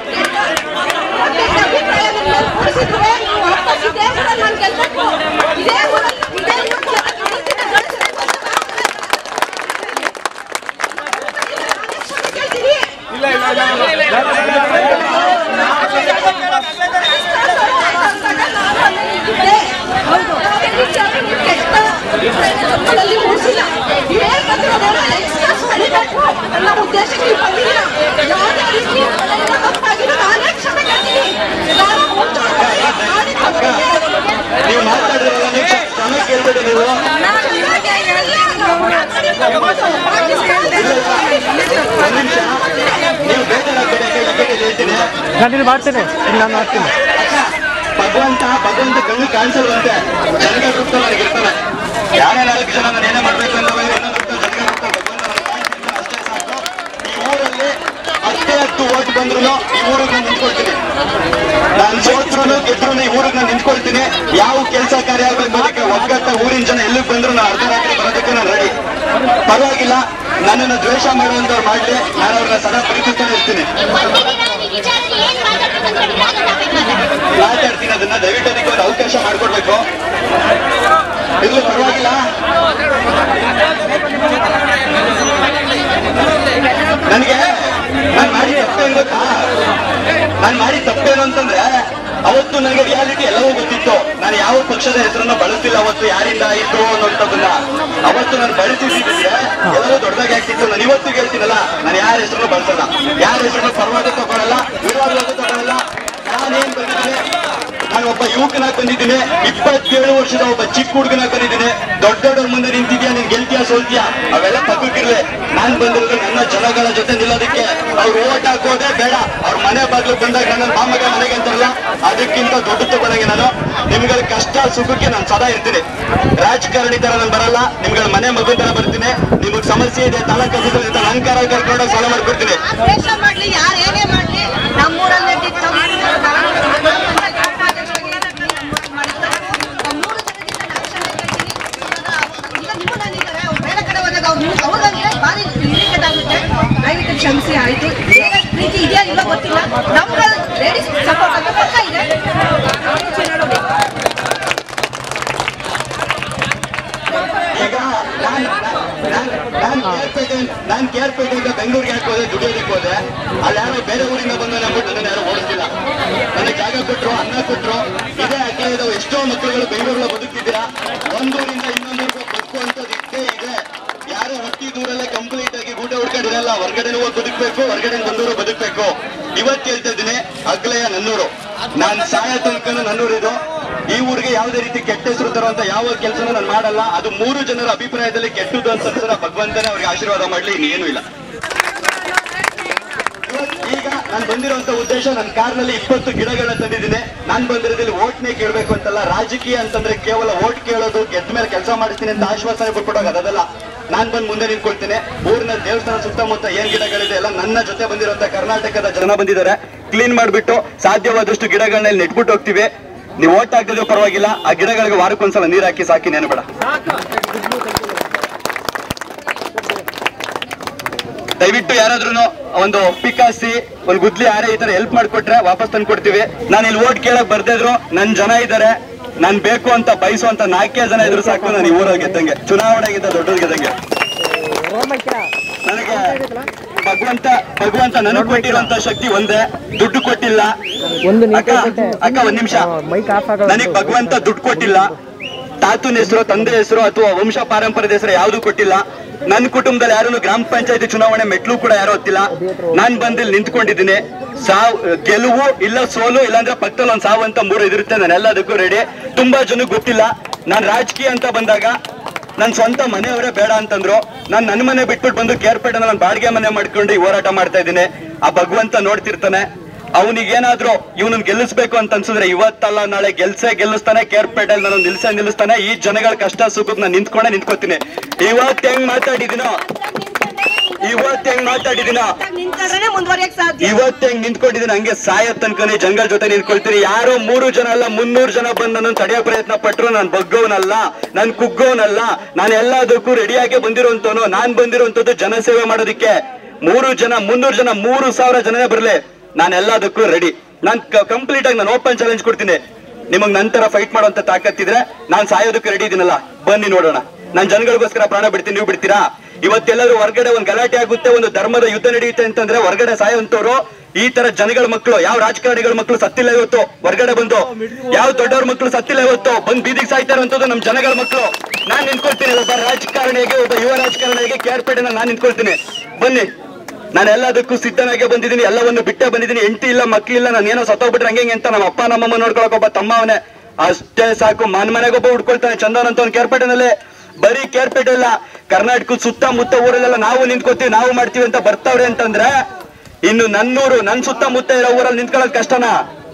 ಅಭಿಪ್ರಾಯ ನಿಮ್ಮಲ್ಲಿ ಮೂಡಿಸಿದ್ರೆ ನೀವು ವಾಪಸ್ ಇದೇ ಊರಲ್ಲಿ ನಾನು ಗೆಲ್ಬೇಕು ಇದೇ ಊರಲ್ಲಿ ಇದೇ ಊರ್ ಜನ ಗಳಿಸಿದ ಗಳಿಸಬೇಕು ಅಂತ ಕೇಳ್ತೀನಿ ಇಲ್ಲ ಇಲ್ಲ ಗಳಲ್ಲಿ ಮೂಡಿಸಿಲ್ಲ ಇವೇನ್ ಬಂದಿರೋದೆಲ್ಲ ಎಕ್ಸ್ಪ್ರೆಸ್ ಹೊಡಿಬೇಕು ನನ್ನ ಉದ್ದೇಶಕ್ಕೆ ನೀವು ಬಂದಿದ್ದೀರಾ ಯಾವುದೇ ರೀತಿ ತಪ್ಪಾಗಿರೋ ನಾನೇ ಕ್ಷಮೆ ಕೇಳ್ತೀನಿ ನಾನು ಮುಂಚೂಣಿಯಾಗಿ ಮಾಡಿ ತಪ್ಪಿಗೆ ನೀವು ಮಾತಾಡಿದ್ರಲ್ಲ ನೀವು ಕ್ಷಮೆ ಕೇಳ್ಬೇಡಿ ನೀವು ನಾನು ಇವಾಗೆ ಎಲ್ಲ ನಾವು ಮಾತಾಡಿರ್ಬೋದು. ಒಂದ್ ನಿಮಿಷ ನೀವು ಬೇಜಾರಾಗ್ಬೇಡಿ ಯಾಕೆ ಈ ಕಡೆ ಹೇಳ್ತೀನಿ ನಾನು ಇಲ್ಲಿ ಮಾಡ್ತೇನೆ ಇಲ್ಲಿ ನಾನು ಮಾಡ್ತೀನಿ ಭಗವಂತ ಭಗವಂತ ಕಣ್ಣು ಕಾಣಿಸಲ್ವಂತೆ ಜನಗಳ ರೂಪದಲ್ಲಿ ನನಗೆ ಇರ್ತಾನೆ ಯಾರೇ ನಾಲ್ಕು ಜನ ನಾನು ಏನೇ ಮಾಡ್ಬೇಕು ಅಂತ ಬಂದ್ರೆ ಇನ್ನೊಂದು ರೂಪದಲ್ಲಿ ಜನಗಳ ರೂಪದಲ್ಲಿ ಭಗವಂತ ನನಗೆ ಕಾಣಿಸ್ತಿದ್ದಾನೆ ಅಷ್ಟೇ ಸಾಕು ಈ ಊರಲ್ಲಿ ಹತ್ತೇ ಹತ್ತು ಓಟ್ ಬಂದ್ರು ಈ ಊರಿಗೆ ನಾನು ನಿಂತ್ಕೊಳ್ತೀನಿ ನಾನು ಸೋತ್ರು ಗೆದ್ರು ಈ ಊರಿಗೆ ನಾನು ನಿಂತ್ಕೊಳ್ತೀನಿ ಯಾವ ಕೆಲಸ ಕಾರ್ಯ ಆಗ್ಬೇಕು ಅದಕ್ಕೆ ಒಗ್ಗಟ್ಟ ಊರಿನ ಜನ ಎಲ್ಲಿಗೆ ಬಂದ್ರು ನಾನು ಅರ್ಧ ರಾತ್ರಿ ಬರೋದಕ್ಕೆ ನಾನು ರೆಡಿ ಪರವಾಗಿಲ್ಲ ನನ್ನನ್ನು ದ್ವೇಷ ಮಾಡುವಂತವ್ರು ಮಾಡ್ಲಿ ನಾನು ಅವ್ರನ್ನ ಸದಾ ಪ್ರೀತಿಸ್ತಾನೆ ಇರ್ತೀನಿ ಮಾತಾಡ್ತೀನಿ ಅದನ್ನ ದಯವಿಟ್ಟು ಅದಕ್ಕೆ ಒಂದು ಅವಕಾಶ ಮಾಡಿಕೊಡ್ಬೇಕು ಇರ್ಲಿ ಪರವಾಗಿಲ್ಲ ನನಗೆ ನಾನು ಮಾಡಿ ತಪ್ಪೇನು ಗೊತ್ತಾ ನಾನು ಮಾಡಿ ತಪ್ಪೇನು ಅಂತಂದ್ರೆ ಅವತ್ತು ನನಗೆ ರಿಯಾಲಿಟಿ ಎಲ್ಲವೂ ಗೊತ್ತಿತ್ತು ನಾನು ಯಾವ ಪಕ್ಷದ ಹೆಸರನ್ನು ಬಳಸ್ತಿಲ್ಲ ಅವತ್ತು ಯಾರಿಂದ ಆಯಿತು ಅನ್ನೋಂಥದ್ದನ್ನ ಅವತ್ತು ನಾನು ಬಳಸಿದ್ರೆ ಎಲ್ಲವೂ ದೊಡ್ಡದಾಗಿ ಆಗ್ತಿತ್ತು ನಾನು ಇವತ್ತು ಹೇಳ್ತೀನಲ್ಲ ನಾನು ಯಾರ ಹೆಸರನ್ನು ಬಳಸಲ್ಲ ಯಾರ ಹೆಸರನ್ನು ಪರವಾದ ತಗೊಳ್ಳಲ್ಲ ವಿರೋಧವಾದ ತಗೊಳ್ಳಲ್ಲ ನಾನೇನ್ ಬಂದಿದ್ದೀನಿ ನಾನು ಒಬ್ಬ ಯುವಕನಾಗಿ ಬಂದಿದ್ದೀನಿ ಇಪ್ಪತ್ತೇಳು ವರ್ಷದ ಒಬ್ಬ ಚಿಕ್ಕ ಹುಡುಗನಾಗಿ ಬಂದಿದ್ದೀನಿ ದೊಡ್ಡ ದೊಡ್ಡವ್ರ ಮುಂದೆ ನಿಂತಿದ್ಯಾ ನೀನ್ ಗೆಲ್ತೀಯಾ ಸೋಲ್ತೀಯಾ ಅವೆಲ್ಲ ಪಕ್ಕಕ್ಕಿರ್ಲಿ ನಾನ್ ಬಂದಿರೋದು ನನ್ನ ಜನಗಳ ಜೊತೆ ನಿಲ್ಲೋದಕ್ಕೆ ಅವ್ರು ಓಟ್ ಹಾಕೋದೇ ಬೇಡ ಅವ್ರ ಮನೆ ಬಾಗ್ಲು ಬಂದಾಗ ನನ್ನ ಮಾಮಗ ಮನೆಗೆ ಅಂತಾರಲ್ಲ ಅದಕ್ಕಿಂತ ದೊಡ್ಡ ತಗೊಳಗೆ ನಾನು ನಿಮ್ಗಳ ಕಷ್ಟ ಸುಖಕ್ಕೆ ನಾನು ಸದಾ ಇರ್ತೀನಿ ರಾಜಕಾರಣಿ ತರ ನಾನು ಬರಲ್ಲ ನಿಮ್ಗಳ ಮನೆ ಮಗು ತರ ಬರ್ತೀನಿ ನಿಮಗ್ ಸಮಸ್ಯೆ ಇದೆ ತಾಲೂಕು ಆಫೀಸಲ್ಲಿ ಅಂತ ಅಲಂಕಾರ ಕರ್ಕೊಂಡೋಗಿ ಸಾಲ ಮಾಡ್ಕೊಡ್ತೀನಿ ದ್ವೇಷ ಮಾಡ್ಲಿ ಯಾರು ಏನೇ ಮಾಡ್ಲಿ ನಮ್ಮೂರಲ್ಲಿ ನಡೀತು, ನಮ್ಮ ಈಗ ನಿಮ್ಮ ನಂದಿದ್ದಾರೆ, ಅವ್ರು ಬೇರೆ ಕಡೆ ಹೋದಾಗ ಅವ್ರು ನೀವು- ಅವ್ರಿಗಂದ್ರೆ ಭಾರಿ irritate ಆಗುತ್ತೆ. ದಯವಿಟ್ಟು ಕ್ಷಮಿಸಿ ಆಯ್ತು ಬೇರೆ ಪ್ರೀತಿ ಇದೆಯಾ ಇಲ್ಲ ಗೊತ್ತಿಲ್ಲ ನಮ್ಗೆ ಲೇಡೀಸ್ ಸಪೋರ್ಟ್ ಅಂತ ಪಕ್ಕ ಇದೆ ನೋಡಿ. ಈಗ ನಾನ್ ನಾನ್ ಕೇರ್ಪೇಟೆ ನಾನ್ ಕೇರ್ಪೇಟೆಯಿಂದ ಬೆಂಗಳೂರಿಗೆ ಯಾಕೆ ಹೋದೆ ದುಡಿಯೋದಕ್ಕೆ ಹೋದೆ ಅಲ್ಲಿ ಯಾರೋ ಬೇರೆ ಊರಿಂದ ಬಂದ ಅಂದ್ಬಿಟ್ಟು ನನ್ನ ಯಾರು ಓಡಿಸ್ತಿಲ್ಲ ನನಗೆ ಜಾಗ ಕೊಟ್ರು ಅನ್ನ ಕೊಟ್ರು ಇದೇ ಅಗ್ಲ ಇದಾವೆ ಎಷ್ಟೋ ಮಕ್ಕಳುಗಳು ಬೆಂಗಳೂರಲ್ಲಿ ಬದುಕ್ತಿದ್ದೀರಾ ಒಂದೂರಿಂದ ಇನ್ನೊಂದೂರಿಗೆ ಬದುಕುವಂಥದ್ದು ಇದ್ದೇ ಇದೆ ಯಾರು ಹುಟ್ಟಿ ದೂರಲ್ಲೇ ಕಂಪ್ಲೀಟ್ ಆಗಿ ಊಟ ಹುಡ್ಕೊಂಡಿರಲ್ಲ ಹೊರಗಡೆ ಹೋಗಿ ಬದುಕಬೇಕು ಹೊರಗಡೆ ಬಂದವರು ಬದುಕಬೇಕು ಇವತ್ತು ಹೇಳ್ತಾ ಇದ್ದೀನಿ ಅಗ್ಲಯ ನನ್ನೂರು ನಾನ್ ಸಾಯ ತನಕ ನನ್ನೂರು ಇದು ಈ ಊರಿಗೆ ಯಾವುದೇ ರೀತಿ ಕೆಟ್ಟ ಹೆಸರು ತರುವಂತ ಯಾವ ಕೆಲಸನೂ ನಾನು ಮಾಡಲ್ಲ ಅದು ಮೂರು ಜನರ ಅಭಿಪ್ರಾಯದಲ್ಲಿ ಕೆಟ್ಟದ್ದು ಅಂತ ಅನ್ಸಿದ್ರೆ ಭಗವಂತನೇ ಅವ್ರಿಗೆ ಆಶೀರ್ವಾದ ಮಾಡ್ಲಿ ಇನ್ನೇನು ಇಲ್ಲ ಈಗ ನಾನು ಬಂದಿರುವಂತ ಉದ್ದೇಶ ನನ್ನ ಕಾರ್ನಲ್ಲಿ ಇಪ್ಪತ್ತು ಗಿಡಗಳನ್ನ ತಂದಿದ್ದೀನಿ ನಾನು ಬಂದಿರೋದ್ರಲ್ಲಿ ಓಟ್ನೇ ಕೇಳಬೇಕು ಅಂತಲ್ಲ ರಾಜಕೀಯ ಅಂತಂದ್ರೆ ಕೇವಲ ಓಟ್ ಕೇಳೋದು ಗೆದ್ದ ಮೇಲೆ ಕೆಲಸ ಮಾಡಿಸ್ತೀನಿ ಅಂತ ಆಶ್ವಾಸನೆ ಕೊಟ್ಬಿಡೋದು ಅದಲ್ಲ ನಾನ್ ಬಂದ್ ಮುಂದೆ ನಿಂತ್ಕೊಳ್ತೀನಿ ಊರಿನ ದೇವಸ್ಥಾನ ಸುತ್ತಮುತ್ತ ಏನ್ ಗಿಡಗಳಿದೆ ಎಲ್ಲ ನನ್ನ ಜೊತೆ ಬಂದಿರುವಂತ ಕರ್ನಾಟಕದ ಜನ ಬಂದಿದ್ದಾರೆ ಕ್ಲೀನ್ ಮಾಡ್ಬಿಟ್ಟು ಸಾಧ್ಯವಾದಷ್ಟು ಗಿಡಗಳನ್ನ ಇಲ್ಲಿ ನೆಟ್ಬಿಟ್ಟು ಹೋಗ್ತೀವಿ ನೀವು ಓಟ್ ಹಾಕಿದ್ರು ಪರವಾಗಿಲ್ಲ ಆ ಗಿಡಗಳಿಗೆ ವಾರಕ್ಕೊಂದ್ಸಲ ನೀರ್ ಹಾಕಿ ಸಾಕಿ ನೇನು ಬೇಡ ದಯವಿಟ್ಟು ಯಾರಾದ್ರೂ ಒಂದು ಪಿಕಾಸಿ ಒಂದು ಗುದ್ಲಿ ಯಾರೇ ಈ ತರ ಹೆಲ್ಪ್ ಮಾಡ್ಕೊಟ್ರೆ ವಾಪಸ್ ತಂದು ಕೊಡ್ತೀವಿ ನಾನು ಇಲ್ಲಿ ಓಟ್ ಕೇಳಕ್ ಬರ್ದೇ ಇದ್ರು ನನ್ ಜನ ಇದ್ದಾರೆ ನಾನ್ ಬೇಕು ಅಂತ ಬಯಸುವಂತ ನಾಲ್ಕೇ ಜನ ಇದ್ರು ಸಾಕು ನಾನು ಈ ಊರಲ್ಲಿ ಗೆದ್ದಂಗೆ ಚುನಾವಣೆಗಿಂತ ದೊಡ್ಡದು ಗೆದ್ದಂಗೆ ನನಗೆ ಭಗವಂತ ಭಗವಂತ ನನಗೆ ಕೊಟ್ಟಿರುವಂತ ಶಕ್ತಿ ಒಂದೇ ದುಡ್ಡು ಕೊಟ್ಟಿಲ್ಲ ಅಕ್ಕ ಅಕ್ಕ ಒಂದ್ ನಿಮಿಷ ನನಗೆ ಭಗವಂತ ದುಡ್ಡು ಕೊಟ್ಟಿಲ್ಲ ತಾತುನ ಹೆಸರು ತಂದೆ ಹೆಸರು ಅಥವಾ ವಂಶ ಪಾರಂಪರ್ಯದ ಹೆಸರು ಯಾವ್ದು ಕೊಟ್ಟಿಲ್ಲ ನನ್ನ ಕುಟುಂಬದಲ್ಲಿ ಯಾರು ಗ್ರಾಮ ಪಂಚಾಯತಿ ಚುನಾವಣೆ ಮೆಟ್ಲು ಕೂಡ ಯಾರು ಹೊತ್ತಿಲ್ಲ ನಾನ್ ಬಂದು ಇಲ್ಲಿ ನಿಂತ್ಕೊಂಡಿದ್ದೀನಿ ಸಾವು ಗೆಲುವು ಇಲ್ಲ ಸೋಲು ಇಲ್ಲಾಂದ್ರೆ ಪಕ್ಕದಲ್ಲಿ ಒಂದ್ ಸಾವು ಅಂತ ಮೂರು ಇದಿರುತ್ತೆ ನಾನು ಎಲ್ಲದಕ್ಕೂ ರೆಡಿ ತುಂಬಾ ಜನಕ್ಕೆ ಗೊತ್ತಿಲ್ಲ ನಾನ್ ರಾಜಕೀಯ ಅಂತ ಬಂದಾಗ ನನ್ ಸ್ವಂತ ಮನೆಯವರೇ ಬೇಡ ಅಂತಂದ್ರು ನಾನ್ ನನ್ನ ಮನೆ ಬಿಟ್ಬಿಟ್ಟು ಬಂದು ಕೇರ್ಪೇಟೆ ನಾನು ಬಾಡಿಗೆ ಮನೆ ಮಾಡ್ಕೊಂಡು ಈ ಹೋರಾಟ ಮಾಡ್ತಾ ಇದ್ದೀನಿ ಆ ಭಗವಂತ ನೋಡ್ತಿರ್ತಾನೆ ಅವನಿಗೇನಾದ್ರೂ ಇವನನ್ನ ಗೆಲ್ಲಿಸ್ಬೇಕು ಅಂತ ಅನ್ಸಿದ್ರೆ ಇವತ್ತಲ್ಲ ನಾಳೆ ಗೆಲ್ಸೇ ಗೆಲ್ಲಿಸ್ತಾನೆ ಕೇರ್ಪೇಟೆಲ್ ನಾನು ನಿಲ್ಸೇ ನಿಲ್ಲಿಸ್ತಾನೆ ಈ ಜನಗಳ ಕಷ್ಟ ಸುಖಕ್ಕೆ ನಾನು ನಿಂತ್ಕೊಂಡೆ ನಿಂತ್ಕೋತೀನಿ ಇವತ್ತು ಹೆಂಗ್ ಮಾತಾಡಿದಿನೋ ಇವತ್ತು ಹೆಂಗ್ ಮಾತಾಡಿದಿನೋ ನಿಂತ್ಕೊಂಡ್ರೆ ಮುಂದುವರಿಯಕ್ ಸಾಧ್ಯ ಇವತ್ತು ಹೆಂಗ್ ನಿಂತ್ಕೊಂಡಿದ್ದೀನಿ ಹಂಗೆ ಸಾಯ ತನಕನೇ ಜನಗಳ ಜೊತೆ ನಿಂತ್ಕೊಳ್ತೀನಿ ಯಾರೋ ಮೂರು ಜನ ಅಲ್ಲ ಮುನ್ನೂರು ಜನ ಬಂದು ನನ್ನ ತಡೆಯೋ ಪ್ರಯತ್ನ ಪಟ್ರು ನಾನು ಬಗ್ಗೋನಲ್ಲ ನಾನು ಕುಗ್ಗೋನಲ್ಲ ನಾನು ಎಲ್ಲದಕ್ಕೂ ರೆಡಿಯಾಗಿ ಬಂದಿರುವಂತವನು ನಾನ್ ಬಂದಿರುವಂತದ್ದು ಜನಸೇವೆ ಮಾಡೋದಕ್ಕೆ ಮೂರು ಜನ ಮುನ್ನೂರು ಜನ ಮೂರು ಸಾವಿರ ಜನನೇ ಬರಲಿ ನಾನು ಎಲ್ಲದಕ್ಕೂ ರೆಡಿ ನಾನು ಕಂಪ್ಲೀಟ್ ಆಗಿ ನಾನು ಓಪನ್ ಚಾಲೆಂಜ್ ಕೊಡ್ತೀನಿ ನಿಮಗ್ ನಂತರ ಫೈಟ್ ಮಾಡುವಂತ ತಾಕತ್ತಿದ್ರೆ ನಾನ್ ಸಾಯೋದಕ್ಕೆ ರೆಡಿ ಇದೀನಲ್ಲ ಬನ್ನಿ ನೋಡೋಣ ನಾನ್ ಜನಗಳಿಗೋಸ್ಕರ ಪ್ರಾಣ ಬಿಡ್ತೀನಿ ನೀವು ಬಿಡ್ತೀರಾ ಇವತ್ತೆಲ್ಲರೂ ಹೊರಗಡೆ ಒಂದ್ ಗಲಾಟೆ ಆಗುತ್ತೆ ಒಂದು ಧರ್ಮದ ಯುದ್ಧ ನಡೆಯುತ್ತೆ ಅಂತಂದ್ರೆ ಹೊರಗಡೆ ಸಾಯುವಂತವ್ರು ಈ ತರ ಜನಗಳ ಮಕ್ಕಳು ಯಾವ ರಾಜಕಾರಣಿಗಳ ಮಕ್ಕಳು ಸತ್ತಿಲ್ಲ ಇವತ್ತು ಹೊರಗಡೆ ಬಂದು ಯಾವ ದೊಡ್ಡವ್ರ ಮಕ್ಕಳು ಸತ್ತಿಲ್ಲ ಇವತ್ತು ಬಂದ್ ಬೀದಿಗೆ ಸಾಯ್ತಾ ಇರುವಂತದ್ದು ನಮ್ ಜನಗಳ ಮಕ್ಕಳು ನಾನ್ ನಿಂತ್ಕೊಳ್ತೀನಿ ಒಬ್ಬ ರಾಜಕಾರಣಿಗೆ ಒಬ್ಬ ಯುವ ರಾಜಕಾರಣಿಗೆ ಕೇರ್ಪೇಟೆನ ನಾನ್ ನಿಂತ್ಕೊಳ್ತೀನಿ ಬನ್ನಿ ನಾನು ಎಲ್ಲದಕ್ಕೂ ಸಿದ್ಧನಾಗೆ ಬಂದಿದ್ದೀನಿ ಎಲ್ಲವನ್ನು ಬಿಟ್ಟೆ ಬಂದಿದ್ದೀನಿ ಎಂಟಿ ಇಲ್ಲ ಮಕ್ಳಿಲ್ಲ ನಾನು ಏನೋ ಸತ್ತೋಗ್ಬಿಟ್ರೆ ಹಂಗೆ ಹಿಂಗೆ ಅಂತ ನಮ್ಮ ಅಪ್ಪ ನಮ್ಮಮ್ಮ ನೋಡ್ಕೊಳಕ್ ಒಬ್ಬ ತಮ್ಮ ಅವನೇ ಅಷ್ಟೇ ಸಾಕು ಮನ್ ಮನೆಗೊಬ್ಬ ಹುಡ್ಕೊಳ್ತಾನೆ ಚಂದನ್ ಅಂತ ಅವ್ನು ಕೇರ್ಪೇಟೆನಲ್ಲಿ ಬರೀ ಕೇರ್ಪೇಟೆ ಇಲ್ಲ ಕರ್ನಾಟಕದ ಸುತ್ತಮುತ್ತ ಊರಲ್ಲೆಲ್ಲ ನಾವು ನಿಂತ್ಕೋತೀವಿ ನಾವು ಮಾಡ್ತೀವಿ ಅಂತ ಬರ್ತಾವ್ರೆ ಅಂತಂದ್ರೆ ಇನ್ನು ನನ್ನೂರು ನನ್ ಸುತ್ತಮುತ್ತ ಇರೋ ಊರಲ್ಲಿ ನಿಂತ್ಕೊಳ್ಳೋದು ಕಷ್ಟನಾ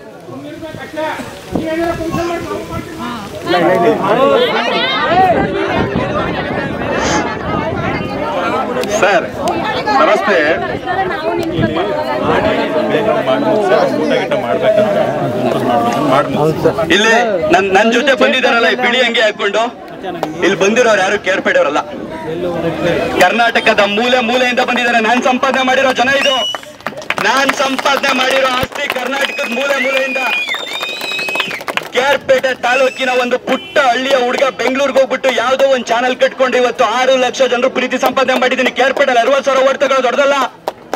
ಸರ್ ನಮಸ್ತೆ ಇಲ್ಲಿ ನನ್ ನನ್ ಜೊತೆ ಬಂದಿದ್ದಾರಲ್ಲ ಈ ಬಿಳಿ ಅಂಗಿ ಹಾಕೊಂಡು ಇಲ್ಲಿ ಬಂದಿರೋರು ಯಾರು ಕೇರ್ಪೇಟೆಯವರಲ್ಲ ಕರ್ನಾಟಕದ ಮೂಲೆ ಮೂಲೆಯಿಂದ ಬಂದಿದ್ದಾರೆ ನಾನ್ ಸಂಪಾದನೆ ಮಾಡಿರೋ ಜನ ಇದು ನಾನ್ ಸಂಪಾದನೆ ಮಾಡಿರೋ ಆಸ್ತಿ ಕರ್ನಾಟಕದ ಮೂಲೆ ಮೂಲೆಯಿಂದ ಕೇರ್ಪೇಟೆ ತಾಲೂಕಿನ ಒಂದು ಪುಟ್ಟ ಹಳ್ಳಿಯ ಹುಡುಗ ಬೆಂಗಳೂರಿಗೆ ಹೋಗ್ಬಿಟ್ಟು ಯಾವ್ದೋ ಒಂದು ಚಾನಲ್ ಕಟ್ಕೊಂಡು ಇವತ್ತು ಆರು ಲಕ್ಷ ಜನರು ಪ್ರೀತಿ ಸಂಪಾದನೆ ಮಾಡಿದ್ದೀನಿ ಕೇರ್ಪೇಟೆಲ್ ಅರವತ್ತು ಸಾವಿರ ಓಟ್ ತಗೊಳ್ಳೋದು ದೊಡ್ಡದಲ್ಲ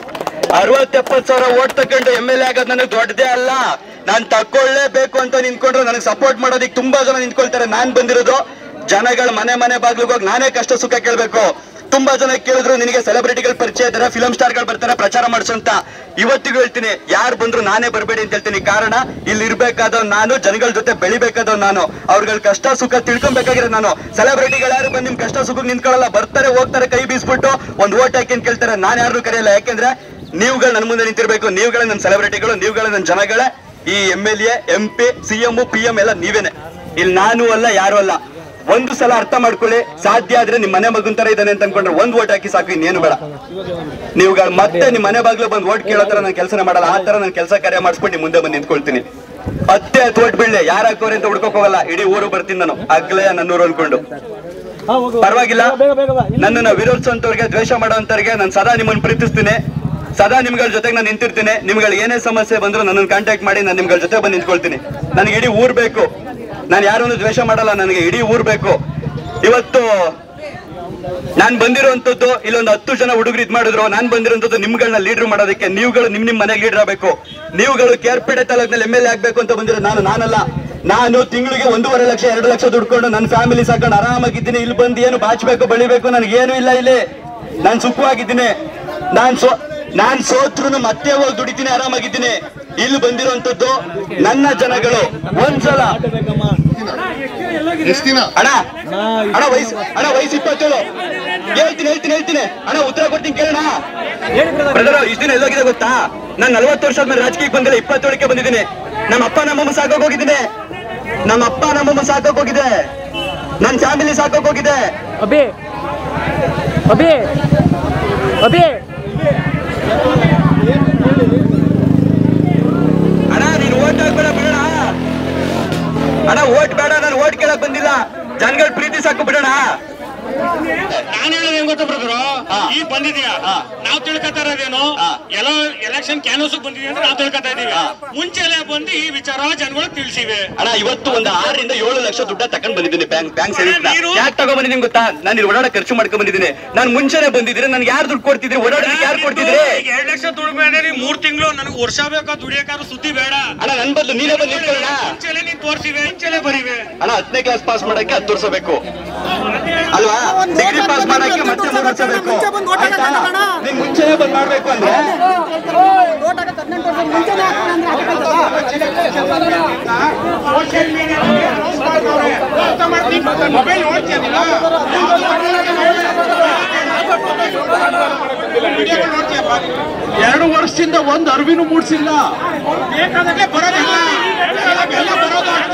ಅರವತ್ತೆಪ್ಪತ್ ಸಾವಿರ ಓಟ್ ತಕೊಂಡು ಎಮ್ ಎಲ್ ಎ ಆಗೋದು ನನಗೆ ದೊಡ್ಡದೇ ಅಲ್ಲ ನಾನ್ ತಕೊಳ್ಳೇಬೇಕು ಅಂತ ನಿಂತ್ಕೊಂಡ್ರೆ ನನಗೆ ಸಪೋರ್ಟ್ ಮಾಡೋದಕ್ಕೆ ತುಂಬಾ ಜನ ನಿಂತ್ಕೊಳ್ತಾರೆ ನಾನ್ ಬಂದಿರೋದು ಜನಗಳ ಮನೆ ಮನೆ ಬಾಗ್ಲಿಗೆ ಹೋಗಿ ನಾನೇ ಕಷ್ಟ ಸುಖ ಕೇಳ್ಬೇಕು ತುಂಬಾ ಜನ ಕೇಳಿದ್ರು ನಿನಗೆ ಸೆಲೆಬ್ರಿಟಿಗಳು ಪರಿಚಯ ಇದ್ದಾರೆ ಫಿಲಂ ಸ್ಟಾರ್ಗಳು ಬರ್ತಾರೆ ಪ್ರಚಾರ ಮಾಡಿಸಂತ ಇವತ್ತಿಗೂ ಹೇಳ್ತೀನಿ ಯಾರು ಬಂದ್ರು ನಾನೇ ಬರಬೇಡಿ ಅಂತ ಹೇಳ್ತೀನಿ ಕಾರಣ ಇಲ್ಲಿ ಇರ್ಬೇಕಾದವ್ ನಾನು ಜನಗಳ ಜೊತೆ ಬೆಳಿಬೇಕಾದವ್ ನಾನು ಅವ್ರಗಳ ಕಷ್ಟ ಸುಖ ತಿಳ್ಕೊಬೇಕಾಗಿರೋ ನಾನು ಸೆಲೆಬ್ರಿಟಿಗಳು ಯಾರು ಬಂದು ನಿಮ್ ಕಷ್ಟ ಸುಖ ನಿಂತ್ಕೊಳ್ಳಲ್ಲ ಬರ್ತಾರೆ ಹೋಗ್ತಾರೆ ಕೈ ಬೀಸ್ಬಿಟ್ಟು ಒಂದ್ ಓಟ್ ಹಾಕಿ ಅಂತ ಕೇಳ್ತಾರೆ ನಾನು ಯಾರು ಕರೆಯಲ್ಲ ಯಾಕೆಂದ್ರೆ ನೀವುಗಳು ನನ್ನ ಮುಂದೆ ನಿಂತಿರ್ಬೇಕು ನೀವುಗಳೇ ನನ್ನ ಸೆಲೆಬ್ರಿಟಿಗಳು ನೀವುಗಳೇ ನನ್ನ ಜನಗಳೇ ಈ M L A M P C M P M ಎಲ್ಲ ನೀವೇನೆ ಇಲ್ಲಿ ನಾನು ಅಲ್ಲ ಯಾರು ಅಲ್ಲ ಒಂದು ಸಲ ಅರ್ಥ ಮಾಡ್ಕೊಳ್ಳಿ ಸಾಧ್ಯ ಆದ್ರೆ ನಿಮ್ ಮನೆ ಮಗನ್ ತರ ಇದ್ದಾನೆ ಅಂತ ಅನ್ಕೊಂಡ್ರೆ ಒಂದ್ ಓಟ್ ಹಾಕಿ ಸಾಕು ಇನ್ನೇನು ಬೇಡ ನೀವುಗಳು ಮತ್ತೆ ನಿಮ್ ಮನೆ ಬಾಗ್ಲು ಬಂದು ಓಟ್ ಕೇಳೋ ತರ ನಾನು ಕೆಲಸ ಮಾಡಲ್ಲ ಆ ತರ ನಾನು ಕೆಲಸ ಕಾರ್ಯ ಮಾಡಿಸ್ಕೊಂಡು ನಿಮ್ ಮುಂದೆ ಬಂದು ನಿಂತ್ಕೊಳ್ತೀನಿ ಹತ್ತೆ ಹತ್ತು ಓಟ್ ಬೀಳ್ಳೆ ಯಾರು ಹಾಕೋರಿ ಅಂತ ಹುಡ್ಕೋಕ್ ಹೋಗಲ್ಲ ಇಡೀ ಊರು ಬರ್ತೀನಿ ನಾನು ಅಗ್ಲೇ ನನ್ನೂರು ಅನ್ಕೊಂಡು ಪರವಾಗಿಲ್ಲ ನನ್ನನ್ನ ವಿರೋಧಿಸುವಂತವ್ರಿಗೆ ದ್ವೇಷ ಮಾಡುವಂತವ್ರಿಗೆ ನಾನು ಸದಾ ನಿಮ್ಮನ್ನು ಪ್ರೀತಿಸ್ತೀನಿ ಸದಾ ನಿಮ್ಗಳ ಜೊತೆಗೆ ನಾನು ನಿಂತಿರ್ತೀನಿ ನಿಮ್ಗಳ ಏನೇ ಸಮಸ್ಯೆ ಬಂದ್ರು ನನ್ನನ್ನು ಕಾಂಟ್ಯಾಕ್ಟ್ ಮಾಡಿ ನಾನು ನಿಮ್ಗಳ ಜೊತೆ ಬಂದು ನಿಂತ್ಕೊಳ್ತೀನಿ ನನಗೆ ಇಡೀ ಊರ್ ಬೇಕು ನಾನು ಯಾರನ್ನು ದ್ವೇಷ ಮಾಡಲ್ಲ ನನಗೆ ಇಡೀ ಊರ್ ಬೇಕು ಇವತ್ತು ನಾನ್ ಬಂದಿರುವಂತದ್ದು ಇಲ್ಲೊಂದು ಹತ್ತು ಜನ ಹುಡುಗರು ಇದ್ ಮಾಡಿದ್ರು ನಾನ್ ಬಂದಿರುವಂತದ್ದು ನಿಮ್ಗಳನ್ನ ಲೀಡರ್ ಮಾಡೋದಕ್ಕೆ ನೀವುಗಳು ನಿಮ್ ನಿಮ್ ಮನೆಗೆ ಲೀಡರ್ ಆಗ್ಬೇಕು ನೀವುಗಳು ಕೇರ್ಪೇಟೆ ತಾಲೂಕಿನಲ್ಲಿ ಎಮ್ ಎಲ್ ಎ ಆಗ್ಬೇಕು ಅಂತ ಬಂದಿರೋ ನಾನು ನಾನಲ್ಲ ನಾನು ತಿಂಗಳಿಗೆ ಒಂದೂವರೆ ಲಕ್ಷ ಎರಡು ಲಕ್ಷ ದುಡ್ಕೊಂಡು ನನ್ನ ಫ್ಯಾಮಿಲಿ ಸಾಕೊಂಡು ಆರಾಮಾಗಿದ್ದೀನಿ ಇಲ್ಲಿ ಬಂದು ಏನು ಬಾಚ್ಬೇಕು ಬೆಳಿಬೇಕು ನನಗೇನು ಇಲ್ಲ ಇಲ್ಲಿ ನಾನು ಸುಖವಾಗಿದ್ದೀನಿ ನಾನ್ ಸೋ ನಾನ್ ಸೋತ್ರು ಮತ್ತೆ ಹೋಗಿ ದುಡಿತೀನಿ ಆರಾಮಾಗಿದ್ದೀನಿ ಇಲ್ಲಿ ಬಂದಿರುವಂತದ್ದು ನನ್ನ ಜನಗಳು ಒಂದ್ಸಲ ಅಣ್ಣ ಅಣ್ಣ ವಯಸ್ಸು ಅಣ್ಣ ವಯಸ್ಸು ಇಪ್ಪತ್ತೇಳು ಹೇಳ್ತೀನಿ ಹೇಳ್ತೀನಿ ಹೇಳ್ತೀನಿ ಅಣ್ಣ ಉತ್ತರ ಕೊಡ್ತೀನಿ ಕೇಳೋಣ ಬ್ರದರ್ ಇಷ್ಟು ದಿನ ಎಲ್ಲೋಗಿದೆ ಗೊತ್ತಾ ನಾನು ನಲ್ವತ್ತು ವರ್ಷ ಆದ್ಮೇಲೆ ರಾಜಕೀಯಕ್ಕೆ ಬಂದಿಲ್ಲ ಇಪ್ಪತ್ತೇಳಕ್ಕೆ ಬಂದಿದ್ದೀನಿ ನಮ್ಮ ಅಪ್ಪ ನಮ್ಮಮ್ಮ ಸಾಕೋಕ್ ಹೋಗಿದ್ದೀನಿ ನಮ್ಮ ಅಪ್ಪ ನಮ್ಮಮ್ಮ ಸಾಕೋಕ್ ಹೋಗಿದೆ ನನ್ನ ಫ್ಯಾಮಿಲಿ ಸಾಕೋಕ್ ಹೋಗಿದೆ ಅಭಿ ಅಭಿ ಅಭಿ ಅಣ್ಣ ನೀನು ಓಟ್ ಹಾಕ್ಬೇಡ ಬಿಡೋಣ ಅಣ್ಣ ಓಟ್ ಬೇಡ ನಾನು ಓಟ್ ಕೇಳಕ್ ಬಂದಿಲ್ಲ ಜನಗಳ ಪ್ರೀತಿ ಸಾಕು ಬಿಡೋಣ ನಾನು ಹೇಳೋದು ಹೆಂಗ್ ಗೊತ್ತಾ ಬ್ರದರು ಈಗ ಬಂದಿದ್ಯಾ ನಾವ್ ತಿಳ್ಕೊತಾ ಇರೋದೇನು ಎಲ್ಲ ಎಲೆಕ್ಷನ್ ಕ್ಯಾನ್ವಸ್ ಬಂದಿದ್ಯಾ ಅಂದ್ರೆ ನಾವ್ ತಿಳ್ಕೊತಾ ಇದೀವಿ ಮುಂಚೆ ಎಲ್ಲ ಬಂದು ಈ ವಿಚಾರ ಜನಗಳಿಗೆ ತಿಳಿಸಿವೆ ಅಣ್ಣ ಇವತ್ತು ಒಂದು ಆರರಿಂದ ಏಳು ಲಕ್ಷ ದುಡ್ಡ ತಕೊಂಡ್ ಬಂದಿದ್ದೀನಿ ಬ್ಯಾಂಕ್ ಬ್ಯಾಂಕ್ ಸೇವಿಂಗ್ ನೀನು- ಯಾಕೆ ತಗೊಂಡ್ ಬಂದಿದ್ದೀನಿ ಗೊತ್ತಾ ನಾನು ಇಲ್ಲಿ ಓಡಾಡ ಖರ್ಚು ಮಾಡ್ಕೊಂಡ್ ಬಂದಿದ್ದೀನಿ ನಾನು ಮುಂಚೆನೆ ಬಂದಿದ್ರೆ ನನ್ಗೆ ಯಾರು ದುಡ್ಡು ಕೊಡ್ತಿದ್ರಿ ಓಡಾಡೋದಕ್ಕೆ ಯಾರು ಕೊಡ್ತಿದ್ರಿ ಈಗ ಎರಡ್ ಲಕ್ಷ ದುಡ್ಡು ಬೇಡ ನೀ ಮೂರ್ ತಿಂಗಳು ನನಗೆ ವರ್ಷ ಬೇಕಾ ದುಡಿಯಕಾದ್ರು ಸುದ್ದಿ ಬೇಡ ಅಣ್ಣ ನನ್ ಬದಲು ನೀನೇ ಬಂದು ನಿಂತ್ಕೊಳ್ಳೋಣ ಮುಂಚೆಲೆ ನೀನ್ ತೋರ್ಸಿವೆ ಮುಂಚೆಲೆ ಬರೀವೆ ಅಣ್ಣ ಹತ್ತನೇ ಕ್ಲಾಸ್ ಪಾಸ್ ಮಾಡಕ್ಕೆ ಹತ್ತು ವರ್ಷ ಬೇಕು ಅಲ್ವಾ ಡಿಗ್ರಿ ಪಾಸ್ ಮಾಡಕ್ಕೆ ಮತ್ತೆ ಮೂರು ವರ್ಷ ಬೇಕು ಆಯ್ತಾ? ನೀನ್ ಮುಂಚೆನೆ ಬಂದ್ ಮಾಡ್ಬೇಕು ಅಂದ್ರೆ ಮೊಬೈಲ್ ಎರಡು ವರ್ಷದಿಂದ ಒಂದು ಅರಿವಿನೂ ಮೂಡಿಸಿಲ್ಲ ಬೇಕಾದಾಗೆ ಬರೋದಿಲ್ಲ ಎಲ್ಲ ಬರೋದು ಅಷ್ಟ.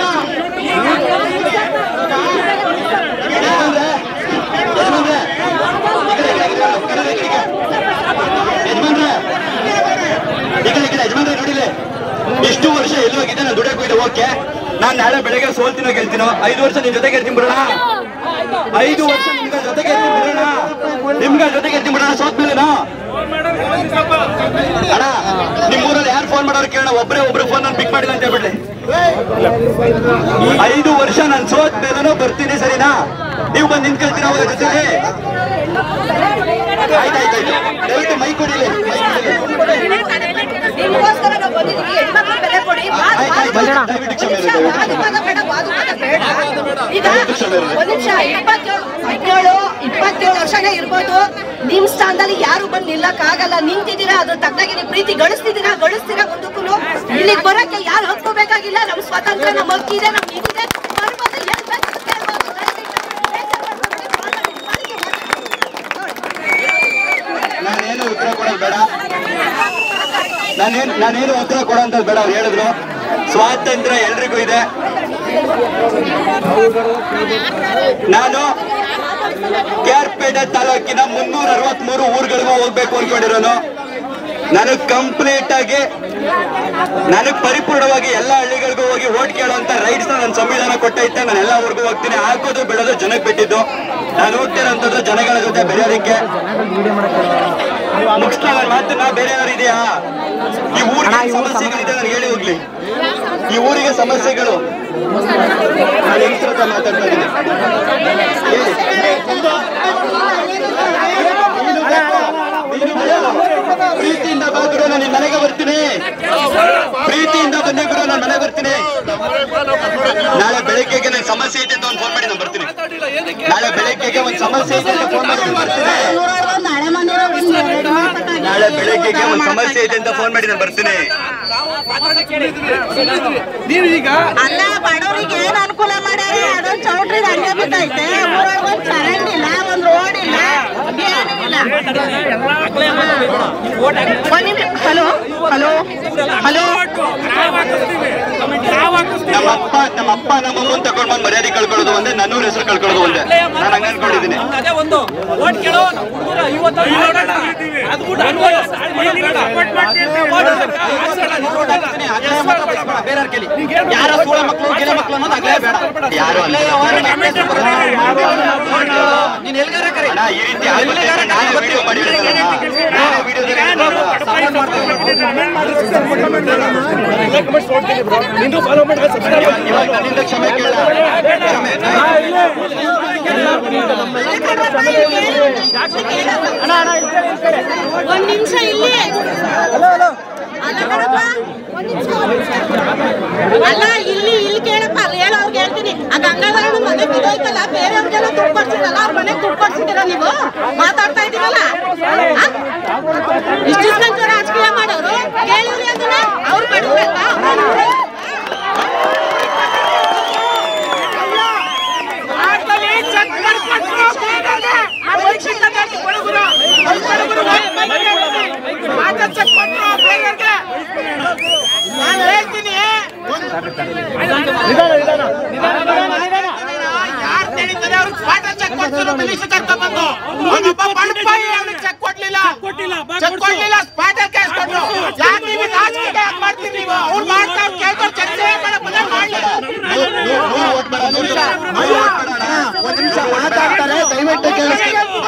ಯಜಮಾನ್ರೆ ಈ ಕಡೆ ಈ ಕಡೆ ಯಜಮಾನ್ರೆ ನೋಡಿಲೆ ಇಷ್ಟು ವರ್ಷ ಎಲ್ಲಿ ಹೋಗಿದ್ದೆ ನಾನು ದುಡಿಯಕ್ಕೆ ಹೋಗಿದ್ದೆ ಓಕೆ ನಾನ್ ನಾಳೆ ಬೆಳಗ್ಗೆ ಸೋಲ್ತೀನೋ ಗೆಲ್ತೀನೋ ಐದು ವರ್ಷ ನಿನ್ ಜೊತೆಗೆ ಇರ್ತೀನಿ ಬಿಡೋಣ ಐದು ವರ್ಷ ನಿಮ್ಗಳ ಜೊತೆಗೆ ಇರ್ತೀನಿ ಬಿಡೋಣ ನಿಮ್ಗಳ ಜೊತೆಗೆ ಇರ್ತೀನಿ ಬಿಡೋಣ ಸೋತ್ ಮೇಲೆನೋ ಅಣ್ಣ ನಿಮ್ ಊರಲ್ಲಿ ಯಾರು ಫೋನ್ ಮಾಡೋರು ಕೇಳೋಣ ಒಬ್ಬರೇ ಒಬ್ರು ಫೋನ್ ನಾನು ಪಿಕ್ ಮಾಡಿಲ್ಲ ಅಂತ ಹೇಳ್ಬಿಡ್ಲಿ ಐದು ವರ್ಷ ನಾನು ಸೋತ್ ಮೇಲೆನೋ ಬರ್ತೀನಿ ಸರಿನಾ ನೀವು ಬಂದು ನಿಂತ್ಕೊಳ್ತೀರಾ ಅವ್ರ ಜೊತೆಗೆ ಆಯ್ತಾಯ್ತಾಯ್ತು ದಯವಿಟ್ಟು ಮೈ ಕೊಡಿಲಿ ಮೈ ಕೊಡಿಲಿ ನಿಮ್ಗೋಸ್ಕರ ನಾವು ಬಂದಿದ್ದೀವಿ ಹೆಣ್ಮಕ್ಳು ಬೆಲೆ ಕೊಡಿ ವಾದ- ವಾದ- ದಯವಿಟ್ಟು ಕ್ಷಮೆ ಒಂದ್ ಇರಿ, ನಿಮಿಷ, ದಯವಿಟ್ಟು. ವಾದ- ವಾದ ಬೇಡ, ವಾದ- ವಾದ ಬೇಡ. ಈಗ ದಯವಿಟ್ಟು ಕ್ಷಮೆ ಇರಿ. ಒಂದ್ ನಿಮಿಷ ಇಪ್ಪತ್ತೇಳು ಹದಿನೇಳು ಇಪ್ಪತ್ತೇಳು ವರ್ಷನೇ ಇರ್ಬೋದು ನಿಮ್ ಸ್ಥಾನದಲ್ಲಿ ಯಾರು ಬಂದು ನಿಲ್ಲಕ್ ಆಗಲ್ಲ ನಿಂತಿದ್ದೀರಾ ಅದ್ರ ತಕ್ಕನಾಗಿ ನೀವು ಪ್ರೀತಿ ಗಳಿಸ್ತಿದ್ದೀರಾ ಗಳಿಸ್ತೀರಾ ಮುಂದಕ್ಕೂ ಇಲ್ಲಿಗೆ ಬರಕ್ಕೆ ಯಾರು ಹಕ್ಕೋಬೇಕಾಗಿಲ್ಲ ನಮ್ ಸ್ವತಂತ್ರ ನಮ್ ಹಕ್ಕಿದೆ ನಮ್ ಇದಿದೆ ಬರ್ಬೋದು ಹೇಳ್ಬೇಕು ಕೇಳ್ಬೋದು. ನಾನೇನು ಉತ್ತರ ಕೊಡೋದು ಬೇಡ ನಾನೇನು ನಾನೇನು ಉತ್ತರ ಕೊಡೋಂಥದ್ದು ಬೇಡ ಅವ್ರು ಹೇಳಿದ್ರು ಸ್ವಾತಂತ್ರ್ಯ ಎಲ್ರಿಗೂ ಇದೆ ನಾನು ಕೇರ್ಪೇಟೆ ತಾಲೂಕಿನ ಮುನ್ನೂರ ಅರವತ್ಮೂರು ಊರುಗಳಿಗೂ ಹೋಗ್ಬೇಕು ಅನ್ಕೊಂಡಿರೋನು ನನಗ್ ಕಂಪ್ಲೀಟ್ ಆಗಿ ನನಗ್ ಪರಿಪೂರ್ಣವಾಗಿ ಎಲ್ಲ ಹಳ್ಳಿಗಳಿಗೂ ಹೋಗಿ ಓಟ್ ಕೇಳುವಂತ ರೈಟ್ಸ್ ನನ್ನ ಸಂವಿಧಾನ ಕೊಟ್ಟೈತೆ ನಾನು ಎಲ್ಲ ಊರಿಗೂ ಹೋಗ್ತೀನಿ ಹಾಕೋದು ಬಿಡೋದು ಜನಕ್ಕೆ ಬಿಟ್ಟಿದ್ದು ನಾನು ಹೋಗ್ತಿರೋಂಥದ್ದು ಜನಗಳ ಜೊತೆ ಬೆರೆಯೋದಕ್ಕೆ ಮುಗಿಸ್ತಾ ನನ್ನ ಮಾತನ್ನ ಬೇರೆ ಏನಾದ್ರು ಇದೆಯಾ ಈ ಊರಿಗೆ ಸಮಸ್ಯೆಗಳಿದೆ ನನಗೆ ಹೇಳಿ ಹೋಗ್ಲಿ ಈ ಊರಿಗೆ ಸಮಸ್ಯೆಗಳು ನಾನು ಹೆಂಗಸ್ರ ಹತ್ರ ಮಾತಾಡ್ತಾ ಇದ್ದೀನಿ ಹೇಳಿ ಪ್ರೀತಿಯಿಂದ ಬಾ ಗುರು ನಾನು ನಿನ್ ಮನೆಗೆ ಬರ್ತೀನಿ ಪ್ರೀತಿಯಿಂದ ಬನ್ನಿ ಗುರು ನಾನು ಮನೆಗೆ ಬರ್ತೀನಿ ನಾಳೆ ಬೆಳಿಗ್ಗೆಗೆ ನಂಗೆ ಸಮಸ್ಯೆ ಇದೆ ಅಂತ ಒಂದು ಫೋನ್ ಮಾಡಿ ನಾನು ಬರ್ತೀನಿ ನಾಳೆ ಬೆಳಿಗ್ಗೆಗೆ ಒಂದು ಸಮಸ್ಯೆ ಇದೆ ಅಂತ ಫೋನ್ ಮಾಡಿ ನಾನು ಬರ್ತೀನಿ ನಾಳೆ ಬೆಳಿಗ್ಗೆಗೆ ಒಂದು ಸಮಸ್ಯೆ ಇದೆ ಅಂತ ಫೋನ್ ಮಾಡಿ ನಾನು ಬರ್ತೀನಿ ನೀವೀಗ ಅಲ್ಲ ಬಡವರಿಗೆ ಏನ್ ಅನುಕೂಲ ಮಾಡ್ಯಾರ ಅದೊಂದ್ ಚೌಟ್ರಿ ಹಂಗೆ ಬಿದ್ದೈತೆ ಊರಾಗ ಒಂದ್ ಚರಂಡಿ ಇಲ್ಲ ಒಂದ್ ರೋಡ್ ಇಲ್ಲ ಏನಿಲ್ಲ ಹಲೋ ಹಲೋ ಹಲೋ ನಮ್ಮಪ್ಪ ನಮ್ಮಪ್ಪ ನಮ್ಮಮ್ಮನ್ ತಗೊಂಡ್ ಬಂದ್ ಮರ್ಯಾದೆ ಕಳ್ಕೊಳ್ಳೋದು ಒಂದೇ ನನ್ನೂರ ಹೆಸರು ಕಳ್ಕೊಳ್ಳೋದು ಒಂದೇ ನಾನು ಹಂಗ ಅನ್ಕೊಂಡಿದ್ದೀನಿ ಅದೇ ಒಂದು ಓಟ್ ಕೇಳೋ ಹುಡುಗರು ಇವತ್ತು ಅದು ಬಿಟ್ಟು ಅನ್ಬೋದು. ಸಪೋರ್ಟ್ ಮಾಡ್ತೀನಿ ಅಂತ vote ಯಾರ ಸೂಳ ಮಕ್ಕಳು ಗೆಲೆ ಮಕ್ಕಳು ಅನ್ನೋದು ಆಗ್ಲೇ ಬೇಡ ಯಾರು ಅಲ್ಲ ನೀನ್ ಎಲ್ಗಾರ ಕರೆ ಅಣ್ಣ, ಈ ರೀತಿ ಆಗುತ್ತೆ ಅಂತ ನಾನೇ ವಿಡಿಯೋ ಮಾಡಿ ನನ್ನಿಂದ ಕ್ಷಮೆ ಕೇಳ ಒಂದ್ ನಿಮಿಷ ಇಲ್ಲಿ ಅಲ್ಲ ಕಣಪ್ಪ, ಒಂದ್ ನಿಮಿಷ, ಒಂದ್ ನಿಮಿಷ. ಅಲ್ಲ ಇಲ್ಲಿ ಇಲ್ಲಿ ಕೇಳಪ್ಪ ಅಲ್ಲಿ ಹೇಳು ಅವ್ರಿಗೆ ಹೇಳ್ತೀನಿ ಆ ಗಂಗಾಧರ ಮನೆ ಬಿದ್ದೋಯ್ತಲ್ಲ ಬೇರೆಯವ್ರಿಗೆಲ್ಲ ದುಡ್ಡು ಕೊಡ್ಸಿದ್ರಲ್ಲ ಅವ್ರ ಮನೆಗೆ ದುಡ್ಡು ಕೊಡ್ಸಿದ್ದೀರ ನೀವು ಮಾತಾಡ್ತಾ ಇದೀವಲ್ಲ ಆ? ಇಷ್ಟು ಇಸ್ಕೊಂಡ್ ರಾಜಕೀಯ ಮಾಡೋರು ಕೇಳಿದ್ರಿ ಅದನ್ನ ಅವ್ರು ಬಡವ್ರಲ್ಲ ನಾನು ಹೇಳ್ತೀನಿ ಯಾರು ನಡೀತದೆ ಅವ್ರಿಗೆ ಸ್ಪಾಟ ಚೆಕ್ ಕೊಡ್ತಾರೆ ಮಿಲಿಷ್ ಕರ್ಕೊಂಡ್ಬಂದು ಅವನೊಬ್ಬ ಬಡಪಾಯಿ ಅವ್ನಿಗೆ ಚೆಕ್ ಕೊಡ್ಲಿಲ್ಲ ಚೆಕ್ ಕೊಡ್ಲಿಲ್ಲ ಸ್ಪಾಟ ಕ್ಯಾಶ್ ಕೊಟ್ರು ಯಾಕೆ ನೀವು ರಾಜಕೀಯ ಯಾಕೆ ಮಾಡ್ತೀರಿ ನೀವು ಅವ್ರು ಮಾಡ್ತಾರೆ ಕೇಳ್ತಾರೆ ಚರ್ಚೆ ಮಾಡಕ್ಕೆ ಮಾಡ್ಲಿ ಒಂದ್ ನಿಮಿಷ ಮಾತಾಡ್ತಾರೆ ದಯವಿಟ್ಟು ಕೇಳಿಸ್ಕೊಳ್ಳಿ.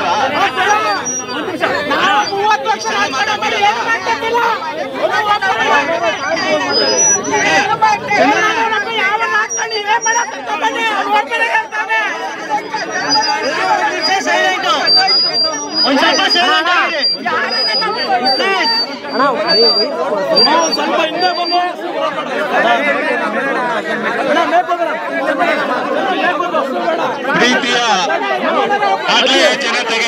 ನಾವು ಮೂವತ್ತು ವರ್ಷ ರಾಜಕಾರಣ ಮಾಡಿ ಏನು ಮಾಡ್ತಿದ್ದಿಲ್ಲ ಯಾವ ರಾಜಕಾರಣಿ ಏನ್ ಮಾಡಕ್ಕೆ ಬನ್ನಿ ಅವ್ರು ಒಬ್ಬರೇ ಹೇಳ್ತಾನೆ ಒಂದ್ ಸ್ವಲ್ಪ silent ಆಗಿರಿ. ಸ್ವಲ್ಪ ಹಿಂದೆ ಬನ್ನಿ ಪ್ರೀತಿಯ ಆಕೆಯ ಜನತೆಗೆ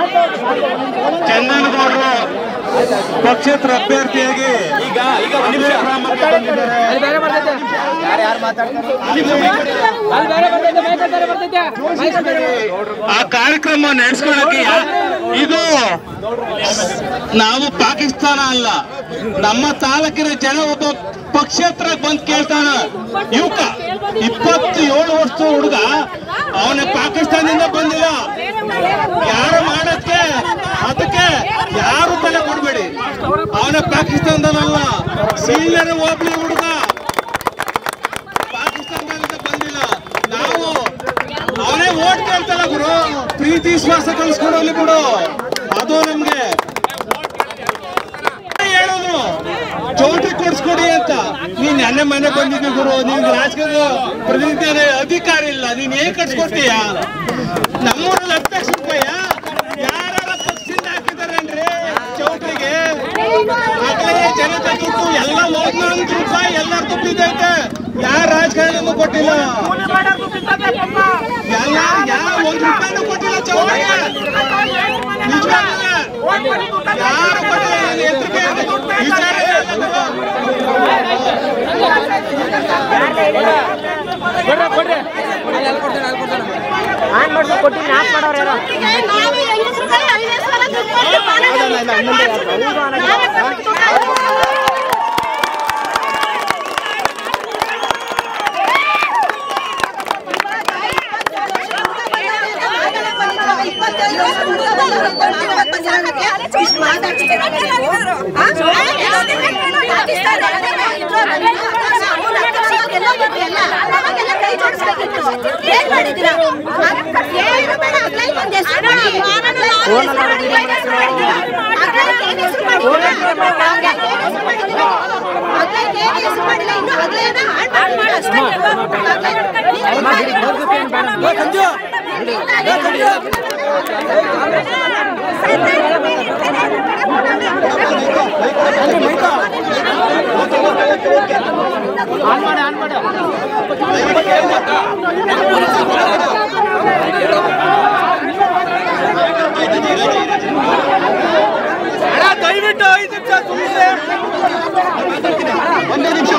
ಚಂದನಗೌಡರು ಪಕ್ಷೇತರ ಅಭ್ಯರ್ಥಿಯಾಗಿ ಈಗ ಈಗ ಆ ಕಾರ್ಯಕ್ರಮ ನಡೆಸ್ಕೊಳ್ಳಕ್ಕೆ ಯಾ- ಇದು ನಾವು ಪಾಕಿಸ್ತಾನ ಅಲ್ಲ ನಮ್ಮ ತಾಲೂಕಿನ ಜನ ಒಬ್ಬ ಪಕ್ಷೇತರ ಬಂದ್ ಕೇಳ್ತಾನ ಯುವಕ ಇಪ್ಪತ್ತೇಳು ವರ್ಷದ ಹುಡುಗ ಅವನ ಪಾಕಿಸ್ತಾನದಿಂದ ಬಂದಿಲ್ಲ ಯಾರು ಮಾಡಕ್ಕೆ ಅದಕ್ಕೆ ಯಾರು ತಲೆ ಕೊಡ್ಬೇಡಿ ಅವನ ಪಾಕಿಸ್ತಾನದಲ್ಲ ಸೀನಿಯರ್ ಹೋಗ್ಲಿ ಹುಡುಗ ಪಾಕಿಸ್ತಾನದಿಂದ ಬಂದಿಲ್ಲ ನಾವು ಅವನೇ ಓಟ್ ಕೇಳ್ತಲ್ಲ ಗುರು ಪ್ರೀತಿ ವಿಶ್ವಾಸ ಕಳ್ಸ್ಕೊಡೋಲಿ ಬಿಡು ಅದು ನಮ್ಗೆ ಹೇಳೋದು ಚೌಟ್ರಿ ಕೊಡ್ಸ್ಕೊಡಿ ಅಂತ ನೀನ್ ನೆನ್ನೆ ಮನೆ ಬಂದಿದ್ದಿ ಗುರು ನಿನ್ ರಾಜಕೀಯದ ಪ್ರತಿನಿಧಿ ಅಧಿಕಾರ ಇಲ್ಲ ನೀನ್ ಏನ್ ಕಟ್ಸ್ಕೊಡ್ತೀಯ ನಮ್ಮೂರಲ್ಲಿ ಹತ್ತು ಲಕ್ಷ ರೂಪಾಯ ಯಾರ ಪಕ್ಷದಿಂದ ಹಾಕಿದಾರೇನ್ರಿ ಚೌಟ್ರಿಗೆ ಆಗಲೇ ಜನತೆ ದುಡ್ಡು ಎಲ್ಲ ಒಂದೊಂದು ರೂಪಾಯಿ ಎಲ್ಲರ ದುಡ್ಡು ಇದೈತೆ ಯಾರ ರಾಜಕಾರಣಿನೂ ಕೊಟ್ಟಿಲ್ಲ ಎಲ್ಲ ಯಾರ ಒಂದ್ ರೂಪಾಯಿನೂ ಕೊಟ್ಟಿಲ್ಲ ಚೌಟ್ರಿಗೆ ನಿಜವಾಗ್ಲೂ ಯಾರು ಕೊಟ್ಟಿಲ್ಲ ಎಲ್ರಿಗೆ ವಿಚಾರ ನಾವು ಹೆಂಗಸ್ರು ಕೈ ಐದೇ ಸಲ ದುಡ್ಡು ಕೊಟ್ಟು ಮನೆ ನಾವೇ ಕೊಟ್ಟು ಏನ್ ಮಾಡಿದ್ದೀರಾ ಏನು ಬೇಡ ಅಗ್ಲೈ ಒಂದ್ ಹೆಸ್ರು ಮಾಡಿ. ಅಗ್ಲೈ ಏನ್ ಹೆಸ್ರು ಮಾಡಿದ್ದೀರಾ? ಅಗ್ಲೈ ಏನ್ ಹೆಸ್ರು ಮಾಡಿದ್ದೀರಾ? ಅಗ್ಲೈ ಏನ್ ಹೆಸ್ರು ಮಾಡಿದ್ದೀರಾ? ಅಗ್ಲೈ ಏನ್ ಹೆಸ್ರು ಮಾಡಿಲ್ಲ ಇನ್ನು ಅಗ್ಲೈನ ಹಾಳ್ ಮಾಡಿಲ್ಲ ಅಷ್ಟೇ. ಅಗ್ಲೈ ಸಂಜು ದಯವಿಟ್ಟು ಐದು ನಿಮಿಷ ಸುಮ್ಮನೆ ಒಂದೇ ನಿಮಿಷ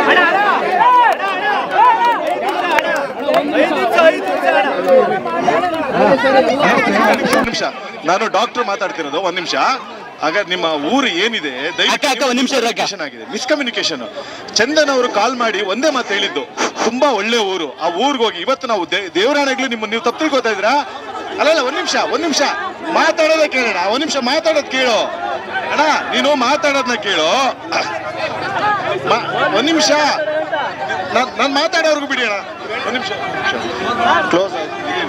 ಒಂದ್ ನಿಮಿಷ ನಾನು ಡಾಕ್ಟರ್ ಮಾತಾಡ್ತಿರೋದು ಒಂದ್ ನಿಮಿಷ ಆಗ ನಿಮ್ಮ ಊರು ಏನಿದೆ ಮಿಸ್ಕಮ್ಯುನಿಕೇಶನ್ ಆಗಿದೆ ಮಿಸ್ಕಮ್ಯುನಿಕೇಶನ್ ಚಂದನ್ ಅವರು ಕಾಲ್ ಮಾಡಿ ಒಂದೇ ಮಾತು ಹೇಳಿದ್ದು ತುಂಬಾ ಒಳ್ಳೆ ಊರು ಆ ಊರಿಗೆ ಹೋಗಿ ಇವತ್ತು ನಾವು ದೇ- ದೇವರಾಣೆಗಳು ನಿಮ್ಮ ನೀವು ತಪ್ಪು ತಿಳ್ಕೊತಾ ಇದ್ರಾ ಅಲ್ಲಲ್ಲ ಒಂದ್ ನಿಮಿಷ ಒಂದ್ ನಿಮಿಷ ಮಾತಾಡೋದೇ ಕೇಳೋಣ ಒಂದ್ ನಿಮಿಷ ಮಾತಾಡೋದ್ ಕೇಳು ಅಣ್ಣ ನೀನು ಮಾತಾಡೋದನ್ನ ಕೇಳು ಮಾ- ಒಂದ್ ನಿಮಿಷ ನಾನು ಮಾತಾಡೋರ್ಗು ಬಿಡಿ ಅಣ್ಣ ಒಂದ್ ನಿಮಿಷ ಕ್ಲೋಸ್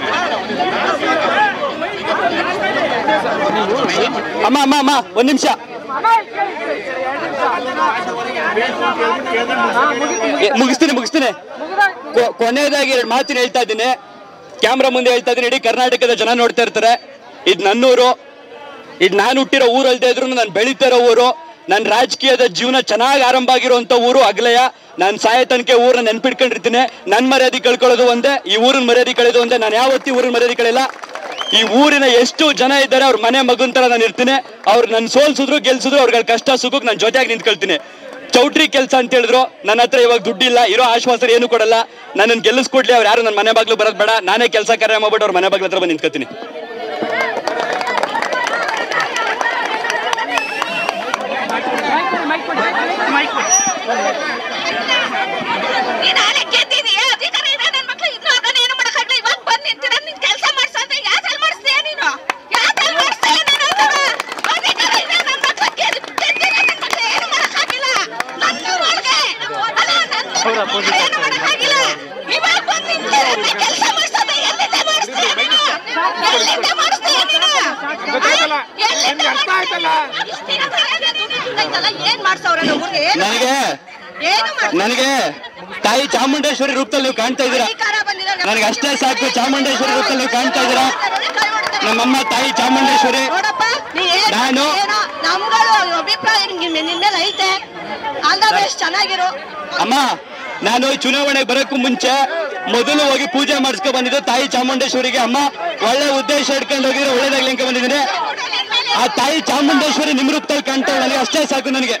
ಅಮ್ಮ ಅಮ್ಮ ಅಮ್ಮ ಒಂದ್ ನಿಮಿಷ ಮುಗಿಸ್ತೀನಿ ಮುಗಿಸ್ತೀನಿ ಕೊ- ಕೊನೆಯದಾಗಿ ಎರಡು ಮಾತಿನ ಹೇಳ್ತಾ ಇದ್ದೀನಿ ಕ್ಯಾಮ್ರಾ ಮುಂದೆ ಹೇಳ್ತಾ ಇದ್ದೀನಿ ಇಡೀ ಕರ್ನಾಟಕದ ಜನ ನೋಡ್ತಾ ಇರ್ತಾರೆ ಇದು ನನ್ನೂರು ಇದು ನಾನು ಹುಟ್ಟಿರೋ ಊರು ಅಲ್ದೇ ಇದ್ರು ನಾನು ಬೆಳೀತಾ ಇರೋ ಊರು ನನ್ನ ರಾಜಕೀಯದ ಜೀವನ ಚೆನ್ನಾಗಿ ಆರಂಭ ಆಗಿರುವಂತ ಊರು ಅಗ್ಲಯ ನಾನು ಸಾಯ ತನಕ ಊರನ್ನ ನೆನ್ಪಿಟ್ಕೊಂಡಿರ್ತೀನಿ ನನ್ನ ಮರ್ಯಾದೆ ಕಳ್ಕೊಳ್ಳೋದು ಒಂದೇ ಈ ಊರಿನ ಮರ್ಯಾದೆ ಕಳೆದು ಒಂದೇ ನಾನು ಯಾವತ್ತಿ ಊರಿನ ಮರ್ಯಾದೆ ಕಳೆಯಲ್ಲ ಈ ಊರಿನ ಎಷ್ಟು ಜನ ಇದ್ದಾರೆ ಅವ್ರ ಮನೆ ಮಗನ್ ತರ ನಾನು ಇರ್ತೀನಿ ಅವ್ರು ನನ್ನ ಸೋಲ್ಸಿದ್ರು ಗೆಲ್ಸಿದ್ರು ಅವ್ರಿಗೆ ಕಷ್ಟ ಸುಖಕ್ಕೆ ನಾನು ಜೊತೆಯಾಗಿ ನಿಂತ್ಕೊಳ್ತೀನಿ ಚೌಟ್ರಿ ಕೆಲಸ ಅಂತ ಹೇಳಿದ್ರು ನನ್ನ ಹತ್ರ ಇವಾಗ ದುಡ್ಡಿಲ್ಲ ಇರೋ ಆಶ್ವಾಸನೆ ಏನು ಕೊಡಲ್ಲ ನನ್ನನ್ನು ಗೆಲ್ಲಿಸ್ಕೊಡ್ಲಿ ಅವ್ರು ಯಾರು ನನ್ನ ಮನೆ ಬಾಗ್ಲು ಬರೋದು ಬೇಡ ನಾನೇ ಕೆಲಸ ಕಾರ್ಯ ಮಾಡ್ಬಿಟ್ಟು ಅವ್ರ ಮನೆ ಬಾಗ್ಲ ಹತ್ರ ಬಂದು ನಿಂತ್ಕೊತೀನಿ ನೀನ್ ನಾಳೆ ಗೆದ್ದಿದೀಯ ಅಧಿಕಾರ ಇದೆ ನನ್ ಮಕ್ಳು ಇದ್ರು ಅದನ್ನ ಏನು ಮಾಡಕ್ಕಾಗಲ್ಲ ಇವಾಗ ಬಂದ್ ನಿಂತಿರ ನಿನ್ ಕೆಲಸ ಮಾಡ್ಸಂದ್ರೆ ಯಾವ್ದ್ರಲ್ಲಿ ಮಾಡಿಸ್ತೀಯ ನೀನು ಯಾವ್ದ್ರಲ್ಲಿ ಮಾಡಿಸ್ತೀಯ ನೀನು ಅದನ್ನ? ಅಧಿಕಾರ ಇದೆ ನನ್ ಮಕ್ಳು ಗೆದ್ದ್- ಗೆದ್ದಿರ ನನ್ ಮಕ್ಳು ಏನು ಮಾಡಕ್ಕಾಗಿಲ್ಲ ನನ್ನೂರ್ ಒಳಗೆ ಅಲ್ಲ ನನ್ನೂರ್ ಒಳಗೆ ಏನು ಮಾಡಕ್ಕಾಗಿಲ್ಲ ಇವಾಗ ಬಂದ್ ನಿಂತಿರ ಕೆಲಸ ಮಾಡ್ಸೋದು ಎಲ್ಲಿಂದ ಮಾಡಿಸ್ತೀಯ ನೀನು ಎಲ್ಲಿಂದ ಮಾಡಿಸ್ತೀಯ ನೀನು ಎಲ್ಲಿಂದ ಮಾಡಿಸ್ತೀಯ? ಇಷ್ಟ್ ದಿನ ಮರ್ಯಾದೆ ದುಡ್ಡು ದುಡ್ಡಾಯ್ತಲ್ಲ, ಏನ್ ಮಾಡ್ಸವ್ರೆ ಊರಿಗೆ ಏನು ನನಗೆ ಏನು ಮಾಡ್ಸವ್ರೆ? ನನಗೆ ತಾಯಿ ಚಾಮುಂಡೇಶ್ವರಿ ರೂಪದಲ್ಲಿ ನೀವು ಕಾಣ್ತಾ ಇದ್ದೀರಾ ನನಗೆ ಅಷ್ಟೇ ಸಾಕು ಚಾಮುಂಡೇಶ್ವರಿ ರೂಪದಲ್ಲಿ ನೀವು ಕಾಣ್ತಾ ಇದ್ದೀರಾ ನಮ್ಮಮ್ಮ ತಾಯಿ ಚಾಮುಂಡೇಶ್ವರಿ ನೀ ಏನ್ ನಾನು ಏನೋ ನಮ್ಗಳು ಅಭಿಪ್ರಾಯ ನಿನ್ ನಿನ್ ಮೇಲೆ ಐತೆ ಆಲ್ ದ ಬೆಸ್ಟ್ ಚೆನ್ನಾಗಿರು ಅಮ್ಮ ನಾನು ಈ ಚುನಾವಣೆಗೆ ಬರೋಕ್ಕೂ ಮುಂಚೆ ಮೊದಲು ಹೋಗಿ ಪೂಜೆ ಮಾಡಿಸ್ಕೊ ಬಂದಿದ್ದು ತಾಯಿ ಚಾಮುಂಡೇಶ್ವರಿಗೆ ಅಮ್ಮ ಒಳ್ಳೆ ಉದ್ದೇಶ ಇಟ್ಕೊಂಡು ಹೋಗಿದ್ರೆ ಒಳ್ಳೇದಾಗ್ಲಿ ಅಂತ ಬಂದಿದ್ದೀನಿ ಆ ತಾಯಿ ಚಾಮುಂಡೇಶ್ವರಿ ನಿಮ್ ರೂಪದಲ್ಲಿ ಕಾಣ್ತಾ ಇದ್ದಾಳೆ, ನನಗೆ ಅಷ್ಟೇ ಸಾಕು ನನಗೆ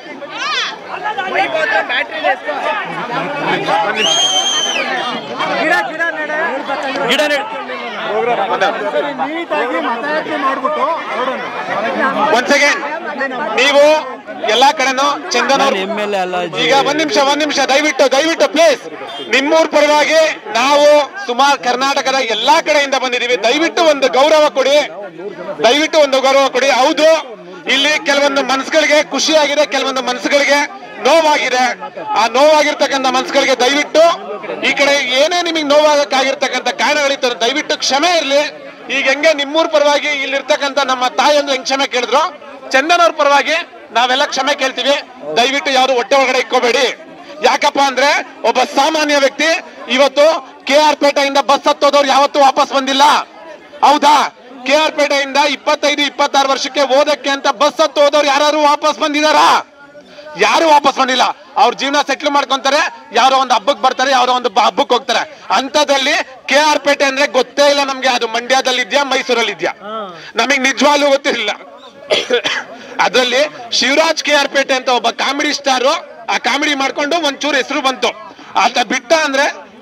ಗಿಡ ನೆಡ್- ಒನ್ಸ್ ಅಗೇನ್ ನೀವು ಎಲ್ಲಾ ಕಡೆನೂ ಚಂದನ್ ಅವ್ರು ಈಗ ಒಂದ್ ನಿಮಿಷ ಒಂದ್ ನಿಮಿಷ ದಯವಿಟ್ಟು ದಯವಿಟ್ಟು ಪ್ಲೀಸ್ ನಿಮ್ಮೂರ್ ಪರವಾಗಿ ನಾವು ಸುಮಾರು ಕರ್ನಾಟಕದ ಎಲ್ಲಾ ಕಡೆಯಿಂದ ಬಂದಿದೀವಿ ದಯವಿಟ್ಟು ಒಂದು ಗೌರವ ಕೊಡಿ ದಯವಿಟ್ಟು ಒಂದು ಗೌರವ ಕೊಡಿ ಹೌದು ಇಲ್ಲಿ ಕೆಲವೊಂದು ಮನಸ್ಸುಗಳಿಗೆ ಖುಷಿಯಾಗಿದೆ ಕೆಲವೊಂದು ಮನಸ್ಸುಗಳಿಗೆ ನೋವಾಗಿದೆ ಆ ನೋವಾಗಿರ್ತಕ್ಕಂಥ ಮನಸ್ಸುಗಳಿಗೆ ದಯವಿಟ್ಟು ಈ ಕಡೆ ಏನೇ ನಿಮಗೆ ನೋವಾಗಕ್ಕಾಗಿರ್ತಕ್ಕಂಥ ಕಾರಣಗಳಿತ್ತು ದಯವಿಟ್ಟು ಕ್ಷಮೆ ಇರಲಿ ಈಗ ಹೆಂಗೆ ನಿಮ್ಮೂರ್ ಪರವಾಗಿ ಇಲ್ಲಿರ್ತಕ್ಕಂಥ ನಮ್ಮ ತಾಯಂದ್ರು ಹೆಂಗ್ ಕ್ಷಮೆ ಕೇಳಿದ್ರು ಚಂದನ್ ಅವ್ರ ಪರವಾಗಿ ನಾವೆಲ್ಲ ಕ್ಷಮೆ ಕೇಳ್ತೀವಿ ದಯವಿಟ್ಟು ಯಾರು ಹೊಟ್ಟೆ ಒಳಗಡೆ ಇಕ್ಕೋಬೇಡಿ ಯಾಕಪ್ಪ ಅಂದ್ರೆ ಒಬ್ಬ ಸಾಮಾನ್ಯ ವ್ಯಕ್ತಿ ಇವತ್ತು ಕೆ ಆರ್ ಪೇಟೆಯಿಂದ ಬಸ್ ಹತ್ತೋದವ್ರು ಯಾವತ್ತೂ ವಾಪಸ್ ಬಂದಿಲ್ಲ ಹೌದಾ ಕೆ ಆರ್ ಪೇಟೆಯಿಂದ ಇಪ್ಪತ್ತೈದು ಇಪ್ಪತ್ತಾರು ವರ್ಷಕ್ಕೆ ಓದಕ್ಕೆ ಅಂತ ಬಸ್ ಹತ್ತು ಹೋದವ್ರು ಯಾರು ವಾಪಸ್ ಬಂದಿದಾರಾ ಯಾರು ವಾಪಸ್ ಬಂದಿಲ್ಲ ಅವ್ರ ಜೀವನ ಸೆಟ್ಲ್ ಮಾಡ್ಕೊಂತಾರೆ ಯಾರೋ ಒಂದು ಹಬ್ಬಕ್ಕೆ ಬರ್ತಾರೆ ಯಾರೋ ಒಂದು ಬ- ಹಬ್ಬಕ್ಕೆ ಹೋಗ್ತಾರೆ ಅಂತದಲ್ಲಿ ಕೆ ಆರ್ ಪೇಟೆ ಅಂದ್ರೆ ಗೊತ್ತೇ ಇಲ್ಲ ನಮ್ಗೆ ಅದು ಮಂಡ್ಯದಲ್ಲಿ ಇದ್ಯಾ ಮೈಸೂರಲ್ಲಿ ಇದ್ಯಾ ನಮಗೆ ನಿಜವಾಗ್ಲೂ ಗೊತ್ತಿರಲಿಲ್ಲ ಅದರಲ್ಲಿ ಶಿವರಾಜ್ ಕೆ ಆರ್ ಪೇಟೆ ಅಂತ ಒಬ್ಬ ಕಾಮಿಡಿ ಸ್ಟಾರು ಆ ಕಾಮಿಡಿ ಮಾಡ್ಕೊಂಡು ಒಂಚೂರು ಹೆಸರು ಬಂತು ಆತ ಬಿಟ್ಟ ಅಂದ್ರೆ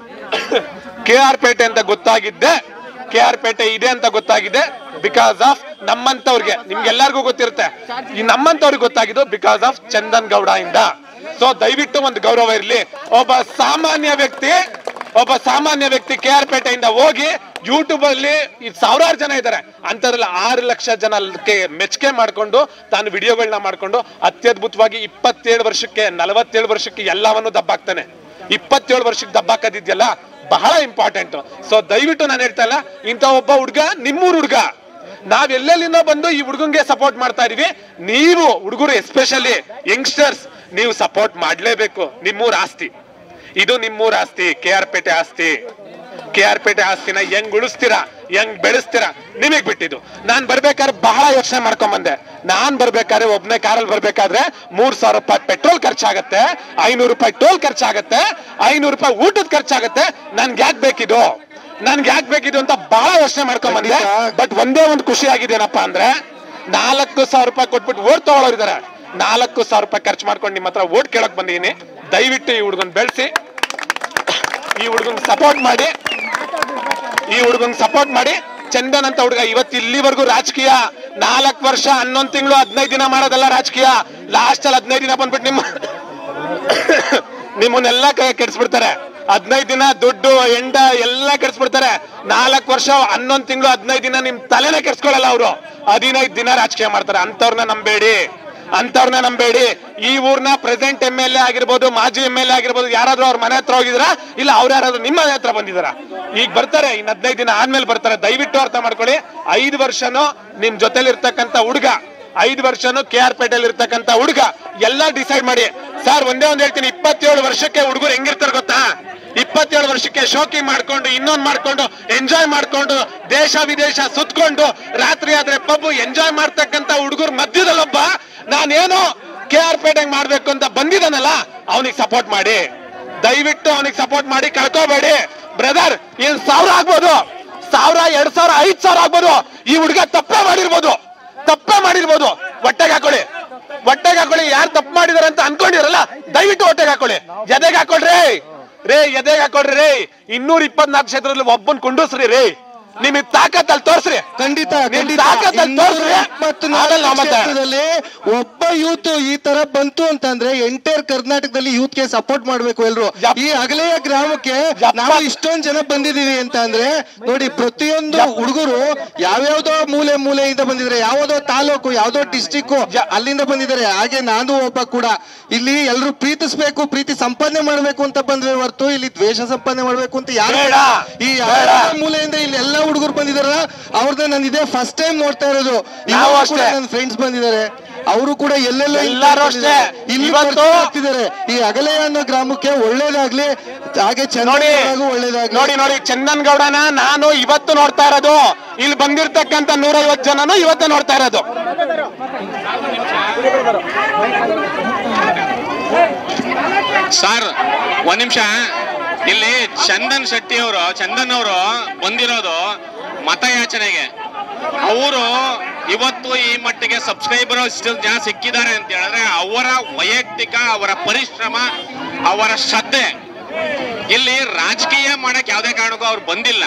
ಕೆ ಆರ್ ಪೇಟೆ ಅಂತ ಗೊತ್ತಾಗಿದ್ದೆ ಕೆ ಆರ್ ಪೇಟೆ ಇದೆ ಅಂತ ಗೊತ್ತಾಗಿದೆ ಬಿಕಾಸ್ ಆಫ್ ನಮ್ಮಂತವ್ರಿಗೆ ನಿಮ್ಗೆಲ್ಲರಿಗೂ ಗೊತ್ತಿರುತ್ತೆ ಈ ನಮ್ಮಂತವ್ರಿಗೆ ಗೊತ್ತಾಗಿದ್ದು ಬಿಕಾಸ್ ಆಫ್ ಚಂದನ್ ಗೌಡ ಇಂದ ಸೊ ದಯವಿಟ್ಟು ಒಂದು ಗೌರವ ಇರಲಿ ಒಬ್ಬ ಸಾಮಾನ್ಯ ವ್ಯಕ್ತಿ ಒಬ್ಬ ಸಾಮಾನ್ಯ ವ್ಯಕ್ತಿ ಕೆ ಆರ್ ಪೇಟೆಯಿಂದ ಹೋಗಿ ಯೂಟ್ಯೂಬ್ ಅಲ್ಲಿ ಈ ಸಾವಿರಾರು ಜನ ಇದ್ದಾರೆ ಅಂತದ್ರಲ್ಲಿ ಆರು ಲಕ್ಷ ಜನಕ್ಕೆ ಮೆಚ್ಚುಗೆ ಮಾಡ್ಕೊಂಡು ತಾನು ವಿಡಿಯೋಗಳನ್ನ ಮಾಡ್ಕೊಂಡು ಅತ್ಯದ್ಭುತವಾಗಿ ಇಪ್ಪತ್ತೇಳು ವರ್ಷಕ್ಕೆ ನಲವತ್ತೇಳು ವರ್ಷಕ್ಕೆ ಎಲ್ಲವನ್ನು ದಬ್ಬಾಕ್ತಾನೆ ಇಪ್ಪತ್ತೇಳು ವರ್ಷಕ್ಕೆ ದಬ್ಬಾಕದಿದ್ಯಲ್ಲ ಬಹಳ ಇಂಪಾರ್ಟೆಂಟ್ ಸೊ ದಯವಿಟ್ಟು ನಾನು ಹೇಳ್ತಾ ಇಲ್ಲ ಇಂಥ ಒಬ್ಬ ಹುಡುಗ ನಿಮ್ಮೂರ್ ಹುಡುಗ ನಾವ್ ಎಲ್ಲೆಲ್ಲಿಂದ ಬಂದು ಈ ಹುಡುಗಂಗೆ ಸಪೋರ್ಟ್ ಮಾಡ್ತಾ ಇದೀವಿ ನೀವು ಹುಡುಗರು ಎಸ್ಪೆಷಲಿ ಯಂಗ್ಸ್ಟರ್ಸ್ ನೀವು ಸಪೋರ್ಟ್ ಮಾಡ್ಲೇಬೇಕು ನಿಮ್ಮೂರ್ ಆಸ್ತಿ ಇದು ನಿಮ್ಮೂರ್ ಆಸ್ತಿ ಕೆ ಆರ್ ಪೇಟೆ ಆಸ್ತಿ ಕೆ ಆರ್ ಪೇಟೆ ಆಸ್ತಿನ ಹೆಂಗ್ ಉಳಿಸ್ತೀರಾ ಹೆಂಗ್ ಬೆಳೆಸ್ತೀರಾ ನಿಮಗ್ ಬಿಟ್ಟಿದ್ದು ನಾನ್ ಬರ್ಬೇಕಾದ್ರೆ ಬಹಳ ಯೋಚನೆ ಮಾಡ್ಕೊಂಡ್ ಬಂದೆ ನಾನ್ ಬರ್ಬೇಕಾದ್ರೆ ಒಬ್ನೇ ಕಾರಲ್ಲಿ ಬರ್ಬೇಕಾದ್ರೆ ಮೂರ್ ಸಾವಿರ ರೂಪಾಯಿ ಪೆಟ್ರೋಲ್ ಖರ್ಚಾಗತ್ತೆ ಐನೂರು ರೂಪಾಯಿ ಟೋಲ್ ಖರ್ಚಾಗತ್ತೆ ಐನೂರು ರೂಪಾಯಿ ಊಟದ ಖರ್ಚಾಗತ್ತೆ ನನ್ಗೆ ಯಾಕೆ ಬೇಕಿದು ನನ್ಗೆ ಯಾಕೆ ಬೇಕಿದು ಅಂತ ಬಹಳ ಯೋಚನೆ ಮಾಡ್ಕೊಂಡ್ ಬಂದಿದೆ ಬಟ್ ಒಂದೇ ಒಂದು ಖುಷಿ ಆಗಿದೆ ಏನಪ್ಪಾ ಅಂದ್ರೆ ನಾಲ್ಕು ಸಾವಿರ ರೂಪಾಯಿ ಕೊಟ್ಬಿಟ್ಟು ಓಟ್ ತಗೊಳ್ಳೋರಿದ್ದಾರೆ ನಾಲ್ಕು ಸಾವಿರ ರೂಪಾಯಿ ಖರ್ಚು ಮಾಡ್ಕೊಂಡು ನಿಮ್ಮ ಹತ್ರ ಓಟ್ ಕೇಳಕ್ ಬಂದಿದ್ದೀನಿ ದಯವಿಟ್ಟು ಈ ಹುಡುಗನ್ ಬೆಳೆಸಿ ಈ ಹುಡುಗನ್ ಸಪೋರ್ಟ್ ಮಾಡಿ ಈ ಹುಡುಗನ್ ಸಪೋರ್ಟ್ ಮಾಡಿ ಚಂದನ್ ಅಂತ ಹುಡುಗ ಇವತ್ತು ಇಲ್ಲಿವರೆಗೂ ರಾಜಕೀಯ ನಾಲ್ಕು ವರ್ಷ ಹನ್ನೊಂದು ತಿಂಗಳು ಹದಿನೈದು ದಿನ ಮಾಡೋದಲ್ಲ ರಾಜಕೀಯ ಲಾಸ್ಟ್ ಅಲ್ಲಿ ಹದಿನೈದು ದಿನ ಬಂದ್ಬಿಟ್ಟು ನಿಮ್ಮ ನಿಮ್ಮನ್ನೆಲ್ಲ ಕೆಡಿಸ್ಬಿಡ್ತಾರೆ ಹದಿನೈದು ದಿನ ದುಡ್ಡು ಎಂಡ ಎಲ್ಲ ಕೆಡಿಸ್ಬಿಡ್ತಾರೆ ನಾಲ್ಕು ವರ್ಷ ಹನ್ನೊಂದು ತಿಂಗಳು ಹದಿನೈದು ದಿನ ನಿಮ್ ತಲೆನೇ ಕೆಡ್ಸ್ಕೊಳಲ್ಲ ಅವರು ಹದಿನೈದು ದಿನ ರಾಜಕೀಯ ಮಾಡ್ತಾರೆ ಅಂತವ್ರನ್ನ ನಂಬೇಡಿ ಅಂತವ್ರನ್ನ ನಂಬೇಡಿ ಈ ಊರ್ನ ಪ್ರೆಸೆಂಟ್ ಎಂ ಎಲ್ ಎ ಆಗಿರ್ಬೋದು ಮಾಜಿ ಎಂ ಎಲ್ ಎ ಆಗಿರ್ಬೋದು ಯಾರಾದ್ರೂ ಅವ್ರ ಮನೆ ಹತ್ರ ಹೋಗಿದ್ರ ಇಲ್ಲ ಅವ್ರ ಯಾರಾದ್ರೂ ನಿಮ್ಮ ಮನೆ ಹತ್ರ ಬಂದಿದಾರ ಈಗ ಬರ್ತಾರೆ ಇನ್ ಹದಿನೈದು ದಿನ ಆದ್ಮೇಲೆ ಬರ್ತಾರೆ ದಯವಿಟ್ಟು ಅರ್ಥ ಮಾಡ್ಕೊಳ್ಳಿ ಐದು ವರ್ಷನೂ ನಿಮ್ ಜೊತೆಲಿ ಇರ್ತಕ್ಕಂತ ಹುಡುಗ ಐದು ವರ್ಷನು ಕೆ ಆರ್ ಪೇಟೆಲ್ ಇರ್ತಕ್ಕಂತ ಹುಡುಗ ಎಲ್ಲ ಡಿಸೈಡ್ ಮಾಡಿ ಸರ್ ಒಂದೇ ಒಂದ್ ಹೇಳ್ತೀನಿ ಇಪ್ಪತ್ತೇಳು ವರ್ಷಕ್ಕೆ ಹುಡುಗರು ಹೆಂಗಿರ್ತಾರೆ ಗೊತ್ತಾ ಇಪ್ಪತ್ತೇಳು ವರ್ಷಕ್ಕೆ ಶೋಕಿ ಮಾಡ್ಕೊಂಡು ಇನ್ನೊಂದ್ ಮಾಡ್ಕೊಂಡು ಎಂಜಾಯ್ ಮಾಡ್ಕೊಂಡು ದೇಶ ವಿದೇಶ ಸುತ್ಕೊಂಡು ರಾತ್ರಿ ಆದ್ರೆ ಪಬ್ ಎಂಜಾಯ್ ಮಾಡ್ತಕ್ಕಂತ ಹುಡುಗರು ಮಧ್ಯದಲ್ಲೊಬ್ಬ ನಾನೇನೋ ಕೆ ಆರ್ ಪೇಟೆಗೆ ಮಾಡ್ಬೇಕು ಅಂತ ಬಂದಿದ್ದಾನಲ್ಲ ಅವನಿಗೆ ಸಪೋರ್ಟ್ ಮಾಡಿ ದಯವಿಟ್ಟು ಅವನಿಗೆ ಸಪೋರ್ಟ್ ಮಾಡಿ ಕಳ್ಕೋಬೇಡಿ ಬ್ರದರ್ ಏನ್ ಸಾವಿರ ಆಗ್ಬೋದು ಸಾವಿರ ಎರಡ್ ಸಾವಿರ ಐದ್ ಸಾವಿರ ಆಗ್ಬೋದು ಈ ಹುಡುಗ ತಪ್ಪೇ ಮಾಡಿರ್ಬೋದು ತಪ್ಪೇ ಮಾಡಿರ್ಬೋದು ಹೊಟ್ಟೆಗೆ ಹಾಕೊಳ್ಳಿ ಹೊಟ್ಟೆಗೆ ಹಾಕೊಳ್ಳಿ ಯಾರು ತಪ್ಪು ಮಾಡಿದಾರೆ ಅಂತ ಅನ್ಕೊಂಡಿರಲ್ಲ ದಯವಿಟ್ಟು ಹೊಟ್ಟೆಗೆ ಹಾಕೊಳ್ಳಿ ಎದೆಗೆ ಹಾಕೊಳ್ರಿ ರೇ ಎದೆಗೆ ಹಾಕೊಳ್ರಿ ರೇ ಇನ್ನೂರ ಇಪ್ಪತ್ನಾಲ್ಕು ಕ್ಷೇತ್ರದಲ್ಲಿ ಒಬ್ಬನ್ ಕುಂಡಿಸ್ರಿ ರೇ ನಿಮಗೆ ತಾಕತ್ತಲ್ಲಿ ತೋರ್ಸ್ರಿ ಖಂಡಿತ ನಿಮ್ ಖಂಡಿತ ತಾಕತ್ತಲ್ಲಿ ತೋರ್ಸ್ರಿ ಆಮೇಲೆ ನಾವು ಮಾತಾಡೋಣ. ಕ್ಷೇತ್ರದಲ್ಲಿ ಒಬ್ಬ ಯೂತ್ ಈ ತರ ಬಂತು ಅಂತಂದ್ರೆ ಎಂಟೈರ್ ಕರ್ನಾಟಕದಲ್ಲಿ ಯೂತ್ ಗೆ ಸಪೋರ್ಟ್ ಮಾಡ್ಬೇಕು ಎಲ್ರು ಈ ಅಗಲೆಯ ಗ್ರಾಮಕ್ಕೆ ನಾವು ಇಷ್ಟೊಂದ್ ಜನ ಬಂದಿದೀವಿ ಅಂತ ಅಂದ್ರೆ ನೋಡಿ ಪ್ರತಿಯೊಂದು ಹುಡುಗರು ಯಾವ್ಯಾವ್ದೋ ಮೂಲೆ ಮೂಲೆಯಿಂದ ಬಂದಿದ್ದಾರೆ ಯಾವ್ದೋ ತಾಲೂಕು ಯಾವ್ದೋ ಡಿಸ್ಟಿಕ್ ಅಲ್ಲಿಂದ ಬಂದಿದ್ದಾರೆ ಹಾಗೆ ನಾನು ಒಬ್ಬ ಕೂಡ ಇಲ್ಲಿ ಎಲ್ರು ಪ್ರೀತಿಸ್ಬೇಕು ಪ್ರೀತಿ ಸಂಪಾದನೆ ಮಾಡ್ಬೇಕು ಅಂತ ಬಂದ್ವಿ ಹೊರತು ಇಲ್ಲಿ ದ್ವೇಷ ಸಂಪಾದನೆ ಮಾಡ್ಬೇಕು ಅಂತ ಯಾರು ಬೇಡ. ಈ ಯಾವ್ಯಾವ ಮೂಲೆಯಿಂದ ಇಲ್ಲಿ ಎಲ್ಲ ಹುಡುಗರು ಬಂದಿದಾರ ಅವ್ರನ್ನ ನಾನು ಇದೇ ಫಸ್ಟ್ ಟೈಮ್ ನೋಡ್ತಾ ಇರೋದು ನಾವು ಇವಾಗ ಅಷ್ಟೇ. ಕೂಡ ನನ್ನ ಫ್ರೆಂಡ್ಸ್ ಬಂದಿದ್ದಾರೆ ಅವರು ಕೂಡ ಎಲ್ಲೆಲ್ಲ ಎಲ್ಲರೂ ಅಷ್ಟೇ. ಇಲ್ಲಿ ಇವತ್ತು- ಆಗ್ತಿದ್ದಾರೆ ಈ ಅಗಲೆಯ ಅನ್ನೋ ಗ್ರಾಮಕ್ಕೆ ಒಳ್ಳೇದಾಗ್ಲಿ ಹಾಗೆ ನೋಡಿ ಚೆನ್ನಾಗಿ ಒಳ್ಳೇದಾಗ್ಲಿ ನೋಡಿ ನೋಡಿ ಚಂದನ್ ಗೌಡನ ನಾನು ಇವತ್ತು ನೋಡ್ತಾ ಇರೋದು ಇಲ್ಲಿ ಬಂದಿರ್ತಕ್ಕಂತ ನೂರೈವತ್ತು ಜನನು ಇವತ್ತೇ ನೋಡ್ತಾ ಇರೋದು ಸರ್ ಒಂದ್ ನಿಮಿಷ ಇಲ್ಲಿ ಚಂದನ್ ಶೆಟ್ಟಿ ಅವರು ಚಂದನ್ ಅವರು ಬಂದಿರೋದು ಮತಯಾಚನೆಗೆ ಅವರು ಇವತ್ತು ಈ ಮಟ್ಟಿಗೆ ಸಬ್ಸ್ಕ್ರೈಬರ್ ಇಷ್ಟು ಜನ ಸಿಕ್ಕಿದ್ದಾರೆ ಅಂತ ಹೇಳಿದ್ರೆ ಅವರ ವೈಯಕ್ತಿಕ ಅವರ ಪರಿಶ್ರಮ ಅವರ ಶ್ರದ್ಧೆ ಇಲ್ಲಿ ರಾಜಕೀಯ ಮಾಡಕ್ ಯಾವ್ದೇ ಕಾರಣಕ್ಕೂ ಅವ್ರು ಬಂದಿಲ್ಲ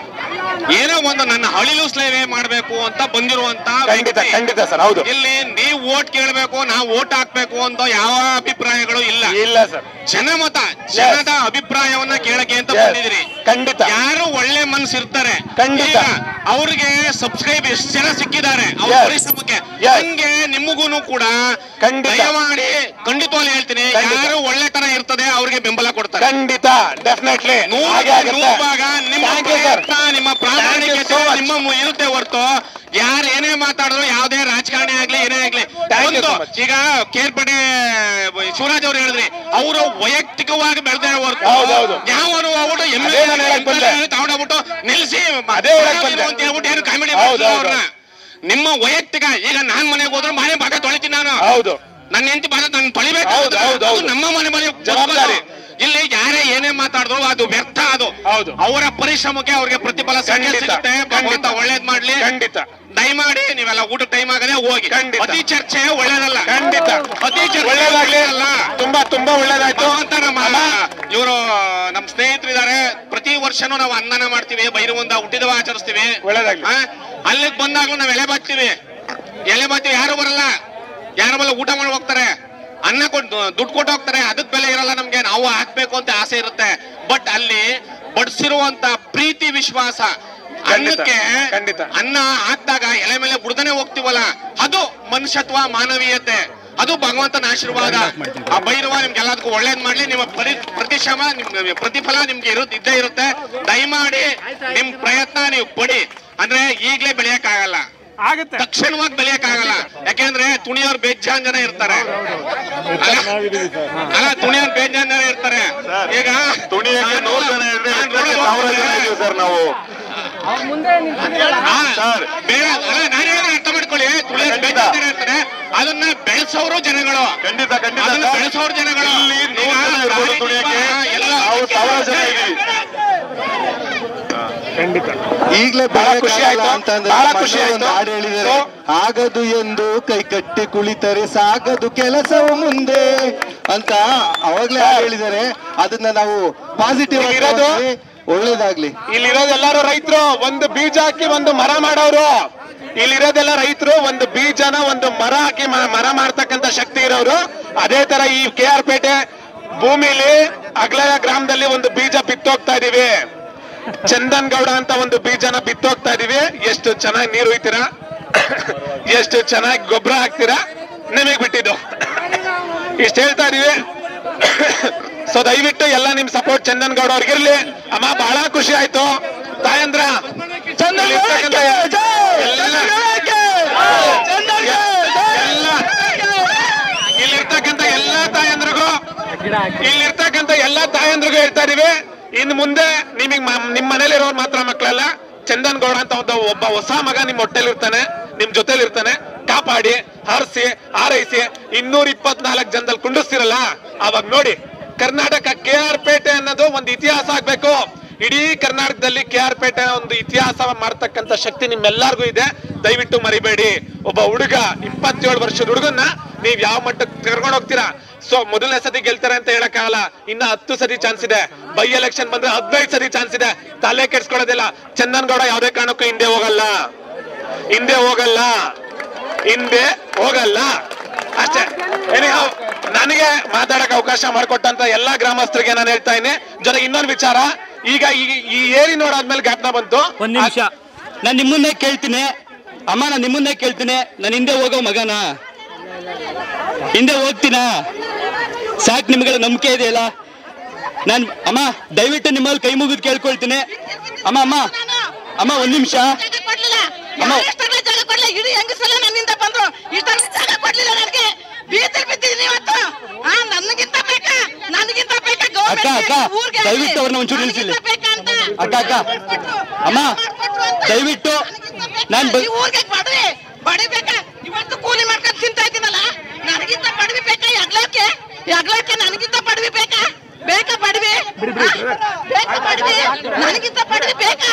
ಏನೋ ಒಂದು ನನ್ನ ಹಳಿಲು ಸ್ಲೇವೆ ಮಾಡ್ಬೇಕು ಅಂತ ಬಂದಿರುವಂತ ಖಂಡಿತ ವ್ಯಕ್ತಿ. ಖಂಡಿತ ಸರ್ ಹೌದು ಇಲ್ಲಿ ನೀವು ಓಟ್ ಕೇಳಬೇಕು ನಾವು ಓಟ್ ಹಾಕ್ಬೇಕು ಅಂತ ಯಾವ ಅಭಿಪ್ರಾಯಗಳು ಇಲ್ಲ ಇಲ್ಲ ಸರ್ ಜನಮತ ಜನದ ಅಭಿಪ್ರಾಯವನ್ನ ಕೇಳಕ್ಕೆ ಅಂತ Yes. ಬಂದಿದ್ದೀರಿ ಖಂಡಿತ ಯಾರು ಒಳ್ಳೆ ಮನ್ಸು ಇರ್ತಾರೆ ಖಂಡಿತ. ಈಗ ಅವ್ರಿಗೆ ಸಬ್ಸ್ಕ್ರೈಬ್ ಎಷ್ಟು ಜನ ಸಿಕ್ಕಿದ್ದಾರೆ ಅವ್ರ Yes. ಪರಿಶ್ರಮಕ್ಕೆ Yes. ಹಂಗೆ ನಿಮಗೂನು ಕೂಡ ಖಂಡಿತ. ದಯಮಾಡಿ ಖಂಡಿತವಾಗಿ ಹೇಳ್ತೀನಿ ಖಂಡಿತ. ಯಾರು ಒಳ್ಳೆ ತರ ಇರ್ತದೆ ಅವ್ರಿಗೆ ಬೆಂಬಲ ಕೊಡ್ತಾರೆ ಖಂಡಿತ ಡೆಫಿನೆಟ್ಲಿ ನೂರು ಹಾಗೆ ಆಗುತ್ತೆ ನೂರು ಭಾಗ ನಿಮ್ಮ Thank you, sir. ಪ್ರಯತ್ನ, ನಿಮ್ಮ ಪ್ರಾಮಾಣಿಕತೆ so much. ನಿಮ್ಮ ಮು- ಇರುತ್ತೆ ಹೊರತು ಯಾರು ಏನೇ ಮಾತಾಡಿದ್ರು ಯಾವುದೇ ರಾಜಕಾರಣಿ ಆಗ್ಲಿ ಏನೇ ಆಗ್ಲಿ Thank you ಒಂದು so much. ಈಗ ಕೇರ್ಪಡೆ ಶಿವರಾಜ್ ಅವರು ಹೇಳಿದ್ರಿ ಅವರು ವೈಯಕ್ತಿಕವಾಗಿ ಬೆಳೆದ ಹೊರತು ಹೌದು, ಹೌದು. ಯಾವ ಹೋಗ್ಬಿಟ್ಟು ಎಮ್ ಅದೇ ನಾನು ಹೇಳಕ್ ಬಂದೆ. ತಗೊಂಡೋಗ್ಬಿಟ್ಟು ನಿಲ್ಸಿ ಅದೇ ಹೇಳಕ್ ಬಂದೆ. ಅಂತ ಹೇಳ್ಬಿಟ್ಟು ಏನು ಕಾಮಿಡಿ ಹೌದು, ಹೌದು. ಅವ್ರನ್ನ ನಿಮ್ಮ ವೈಯಕ್ತಿಕ ಈಗ ನಾನ್ ಮನೆಗೆ ಹೋದ್ರೆ ಮನೆ ಭಾಗ ತೊಳಿತೀನಿ ನಾನು ಹೌದು ನನ್ನ ಹೆಂಡತಿ ಭಾಗ ನಾನು ತೊಳಿಬೇಕು ಹೌದು, ಹೌದು, ಹೌದು. ನಮ್ಮ ಮನೆ ಮನೆ ಜವಾಬ್ದಾರಿ. ಇಲ್ಲಿ ಯಾರೇ ಏನೇ ಮಾತಾಡಿದ್ರು ಅದು ವ್ಯರ್ಥ ಅದು ಹೌದು. ಅವರ ಪರಿಶ್ರಮಕ್ಕೆ ಅವ್ರಿಗೆ ಪ್ರತಿಫಲ ಸಿಕ್ಕೇ ಖಂಡಿತ. ಸಿಗುತ್ತೆ ಭಗವಂತ ಒಳ್ಳೇದ್ ಮಾಡ್ಲಿ ಖಂಡಿತ ದಯಮಾಡಿ ನೀವೆಲ್ಲ ಊಟ ಟೈಮ್ ಆಗದೆ ಹೋಗಿ ಖಂಡಿತ. ಅತಿ ಚರ್ಚೆ ಒಳ್ಳೇದಲ್ಲ ಖಂಡಿತ ಅತಿ ಚರ್ಚೆ ಒಳ್ಳೇದಾಗ್ಲಿ ಅಲ್ಲ ತುಂಬಾ ತುಂಬಾ ಒಳ್ಳೇದಾಯ್ತು ಭಗವಂತ ನಮ್ಮ ಇವರು ನಮ್ಮ ಸ್ನೇಹಿತರಿದ್ದಾರೆ ಪ್ರತಿ ವರ್ಷನೂ ನಾವು ಅನ್ನನ ಮಾಡ್ತೀವಿ ಬೈರುವಂದ ಹುಟ್ಟಿದವ ಆಚರಿಸ್ತೀವಿ ಒಳ್ಳೇದಾಗ್ಲಿ. ಆ? ಅಲ್ಲಿಗೆ ಬಂದಾಗ್ಲೂ ನಾವು ಎಲೆ ಬಾಚ್ತೀವಿ ಎಲೆ ಬಾಚ್ತೀವಿ ಯಾರು ಬರಲ್ಲ ಯಾರು ಬರಲ್ಲ ಊಟ ಮಾಡಿ ಹೋಗ್ತಾರೆ ಅನ್ನ ಕೊಟ್ಟು ದುಡ್ಡು ಕೊಟ್ಟು ಹೋಗ್ತಾರೆ ಅದಕ್ ಬೆಲೆ ಇರಲ್ಲ ನಮ್ಗೆ ನಾವು ಹಾಕ್ಬೇಕು ಅಂತ ಆಸೆ ಇರುತ್ತೆ ಬಟ್ ಅಲ್ಲಿ ಬಡಿಸಿರುವಂತ ಪ್ರೀತಿ ವಿಶ್ವಾಸ ಅನ್ನಕ್ಕೆ ಖಂಡಿತ. ಅನ್ನ ಹಾಕ್ದಾಗ ಎಲೆ ಮೇಲೆ ಬುಡ್ದನೆ ಹೋಗ್ತೀವಲ್ಲ ಅದು ಮನುಷ್ಯತ್ವ ಮಾನವೀಯತೆ ಅದು ಭಗವಂತನ ಆಶೀರ್ವಾದ ಆ ಭೈರವ ನಿಮ್ಗೆ ಎಲ್ಲದಕ್ಕೂ ಒಳ್ಳೇದ್ ಮಾಡ್ಲಿ ನಿಮ್ಮ ಪರಿ ಪ್ರತಿಶ್ರಮ ನಿಮ್ ಪ್ರತಿಫಲ ನಿಮ್ಗೆ ಇರುತ್ತೆ ಇದ್ದೇ ಇರುತ್ತೆ ದಯಮಾಡಿ ನಿಮ್ ಪ್ರಯತ್ನ ನೀವು ಪಡಿ ಅಂದ್ರೆ ಈಗ್ಲೇ ಬೆಳೆಯಕ್ ಆಗಲ್ಲ ಆಗುತ್ತೆ ತಕ್ಷಣವಾಗಿ ಬೆಳೆಯಕ್ ಆಗಲ್ಲ ಯಾಕೆಂದ್ರೆ ತುಣಿಯವ್ರು ಬೇಜಾನ್ ಜನ ಇರ್ತಾರೆ ಅಲ್ಲ ತುಣಿಯವ್ರು ಬೇಜಾನ್ ಜನ ಇರ್ತಾರೆ ಈಗ ತುಣಿಯಕ್ಕೆ ನೂರು ಜನ ಇದ್ರೆ ನಾನ್ ಎತ್ತಕ್ಕೆ ನೋಡೋದು ಸಾವಿರ ಜನ ಇದೀವಿ ಸರ್ ನಾವು ಆ, ಬೇಡ ಅಲ್ಲ ನಾನು ಹೇಳಿದ್ರೆ ಅರ್ಥ ಮಾಡ್ಕೊಳ್ಳಿ ಮಾಡ್ಕೊಳ್ಳಿ ತುಳಿಯೋದು ಬೇಕಾದ್ರೆ ಇರ್ತಾರೆ ಅದನ್ನ ಬೆಳೆಸೋರು ಜನಗಳು ಖಂಡಿತ ಖಂಡಿತ ಅದನ್ನ ಸರ್. ಬೆಳೆಸೋರು ಜನಗಳು ಇಲ್ಲಿ ನೂರು ಜನ ಇರ್ಬೋದು ತುಳಿಯಕ್ಕೆ ಎಲ್ಲ ನಾವು ಸಾವಿರ ಜನ ಇದೀವಿ ಈಗಲೇ ಬಹಳ ಖುಷಿ ಆಯ್ತು. ಅಂತಂದ್ರೆ ಬಹಳ ನಮ್ಮ ಖುಷಿ ಅಣ್ಣ ಒಂದು ಆಯ್ತು. ಹಾಡು ಹೇಳಿದ್ದಾರೆ ಆಗದು ಎಂದು ಕೈ ಕಟ್ಟಿ ಕುಳಿತರೆ ಸಾಗದು ಕೆಲಸವು ಮುಂದೆ ಅಂತ ಅವಾಗ್ಲೇ ಹಾಡು ಹೇಳಿದ್ದಾರೆ ಅದನ್ನ ನಾವು ಪಾಸಿಟಿವ್ ಇರೋದು- ಒಳ್ಳೇದಾಗ್ಲಿ ಇಲ್ಲಿರೋದು ಎಲ್ಲಾರು ರೈತರು ಒಂದು ಬೀಜ ಹಾಕಿ ಒಂದು ಮರ ಮಾಡೋರು ಇಲ್ಲಿರೋದೆಲ್ಲ ರೈತರು ಒಂದು ಬೀಜನ ಒಂದು ಮರ ಹಾಕಿ ಮ- ಮರ ಮಾಡ್ತಕ್ಕಂತ ಶಕ್ತಿ ಇರೋರು ಅದೇ ತರ ಈ ಕೆ ಆರ್ ಪೇಟೆ ಭೂಮಿಲಿ ಅಗ್ಲಯ ಗ್ರಾಮದಲ್ಲಿ ಒಂದು ಬೀಜ ಬಿತ್ತೋಗ್ತಾ ಇದೀವಿ ಚಂದನ್ ಗೌಡ ಅಂತ ಒಂದು ಬೀಜನ ಬಿತ್ತೋಗ್ತಾ ಇದೀವಿ ಎಷ್ಟು ಚೆನ್ನಾಗಿ ನೀರು ಒಯ್ತೀರಾ ಎಷ್ಟು ಚೆನ್ನಾಗಿ ಗೊಬ್ಬರ ಹಾಕ್ತೀರಾ ನಿಮಗೆ ಬಿಟ್ಟಿದ್ದು ಇಷ್ಟು ಹೇಳ್ತಾ ಇದೀವಿ ಸೊ ದಯವಿಟ್ಟು ಎಲ್ಲ ನಿಮ್ ಸಪೋರ್ಟ್ ಚಂದನ್ ಗೌಡ ಅವ್ರಿಗಿರ್ಲಿ ಅಮ್ಮ ಬಹಳ ಖುಷಿ ಆಯ್ತು ತಾಯಂದ್ರ ಇಲ್ಲಿರ್ತಕ್ಕಂಥ ಎಲ್ಲ- ಎಲ್ಲ ಇಲ್ಲಿರ್ತಕ್ಕಂಥ ಎಲ್ಲಾ ತಾಯಂದ್ರಿಗೂ ಇಲ್ಲಿರ್ತಕ್ಕಂಥ ಎಲ್ಲಾ ತಾಯಂದ್ರಿಗೂ ಹೇಳ್ತಾ ಇದೀವಿ ಇನ್ನು ಮುಂದೆ ನಿಮಗ್ ನಿಮ್ ಮನೇಲಿರೋರು ಮಾತ್ರ ಮಕ್ಕಳಲ್ಲ ಚಂದನ್ ಗೌಡ ಅಂತ ಒಬ್ಬ ಒಬ್ಬ ಹೊಸ ಮಗ ನಿಮ್ ಹೊಟ್ಟೆಲಿ ಇರ್ತಾನೆ ನಿಮ್ ಜೊತೆಲಿ ಇರ್ತಾನೆ ಕಾಪಾಡಿ ಹಾರಿಸಿ ಹಾರೈಸಿ ಇನ್ನೂರ ಇಪ್ಪತ್ನಾಲ್ಕು ಜನದಲ್ಲಿ ಕುಂಡಿಸ್ತಿರಲ್ಲ ಅವಾಗ ನೋಡಿ ಕರ್ನಾಟಕ ಕೆ ಆರ್ ಪೇಟೆ ಅನ್ನೋದು ಒಂದು ಇತಿಹಾಸ ಆಗ್ಬೇಕು ಇಡೀ ಕರ್ನಾಟಕದಲ್ಲಿ ಕೆ ಆರ್ ಪೇಟೆ ಒಂದು ಇತಿಹಾಸ ಮಾಡ್ತಕ್ಕಂತ ಶಕ್ತಿ ನಿಮ್ಮೆಲ್ಲರಿಗೂ ಇದೆ ದಯವಿಟ್ಟು ಮರಿಬೇಡಿ ಒಬ್ಬ ಹುಡುಗ ಇಪ್ಪತ್ತೇಳು ವರ್ಷದ ಹುಡುಗನ್ನ ನೀವ್ ಯಾವ ಮಟ್ಟಕ್ಕೆ ಕರ್ಕೊಂಡು ಹೋಗ್ತೀರಾ ಸೊ ಮೊದಲನೇ ಸತಿ ಗೆಲ್ತಾರೆ ಅಂತ ಹೇಳಕ್ಕಾಗಲ್ಲ ಇನ್ನ ಹತ್ತು ಸತಿ ಚಾನ್ಸ್ ಇದೆ ಬೈ ಎಲೆಕ್ಷನ್ ಬಂದ್ರೆ ಹದಿನೈದು ಸತಿ ಚಾನ್ಸ್ ಇದೆ ತಲೆ ಕೆಡ್ಸ್ಕೊಳ್ಳೋದಿಲ್ಲ ಚಂದನ್ ಗೌಡ ಯಾವ್ದೇ ಕಾರಣಕ್ಕೂ ಹಿಂದೆ ಹೋಗಲ್ಲ ಹಿಂದೆ ಹೋಗಲ್ಲ ಹಿಂದೆ ಹೋಗಲ್ಲ ಅಷ್ಟೇ Anyhow, ನನಗೆ ಮಾತಾಡಕ್ ಅವಕಾಶ ಮಾಡಿಕೊಟ್ಟಂತ ಎಲ್ಲಾ ಗ್ರಾಮಸ್ಥರಿಗೆ ನಾನು ಹೇಳ್ತಾ ಇದ್ದೀನಿ ಜೊತೆಗೆ ಇನ್ನೊಂದು ವಿಚಾರ ಈಗ ಈ ಈ ಏರಿ ನೋಡಾದ್ಮೇಲೆ ಘಟನಾ ಬಂತು ಒಂದ್ ನಿಮಿಷ ನಾನ್ ನಿಮ್ಮನ್ನೇ ಕೇಳ್ತೀನಿ ಅಮ್ಮ ನಾನ್ ನಿಮ್ಮನ್ನೇ ಕೇಳ್ತೀನಿ ನಾನು ಹಿಂದೆ ಹೋಗೋ ಮಗನ ಹಿಂದೆ ಹೋಗ್ತೀನಾ ಸಾಕ್ ನಿಮ್ಗಳ ನಂಬಿಕೆ ಇದೆಯಲ್ಲ ನಾನ್ ಅಮ್ಮ ದಯವಿಟ್ಟು ನಿಮ್ಮಲ್ಲಿ ಕೈ ಮುಗಿದು ಕೇಳ್ಕೊಳ್ತೀನಿ ಅಮ್ಮ ಅಮ್ಮ ಅಮ್ಮ ಒಂದ್ ನಿಮಿಷ ಅಮ್ಮ ಜಾಗ ಕೊಡ್ಲಿಲ್ಲ ಇಡೀ ಹೆಂಗಸಲ್ಲ ನನ್ನಿಂದ ಬಂದ್ರು ಇಷ್ಟೊಂದು ಜಾಗ ಕೊಡ್ಲಿಲ್ಲ ನನಗೆ ಬೀದಿಲ್ ಬಿದ್ದೀನಿ ಇವತ್ತು ಆ ನನಗಿಂತ ಬೇಕಾ ನನಗಿಂತ ಬೇಕಾ ಅಕ್ಕ ಅಕ್ಕ ದಯವಿಟ್ಟು ಅವ್ರನ್ನ ಒಂಚೂರು ನಿಲ್ಸಿಲ್ಲ ಅಕ್ಕ ಅಕ್ಕ ಅಮ್ಮ ದಯವಿಟ್ಟು ನಾನ್ ಬ- ಈ ಊರಿಗೆ ಬಡವಿ ಬಡಿಬೇಕಾ ಇವತ್ತು ಕೂಲಿ ಮಾಡ್ಕೊಂಡು ತಿಂತಾ ಇದ್ದೀನಲ್ಲ ನನಗಿಂತ ಬಡವಿ ಬೇಕಾ ಎಗ್ಲಕ್ಕೆ ಎಗ್ಲಕ್ಕೆ ನನಗಿಂತ ಬಡವಿ ಬೇಕಾ ಬೇಕಾ ಬಡವಿ ಬೇಕಾ ಬಡವಿ ನನಗಿಂತ ಬಡವಿ ಬೇಕಾ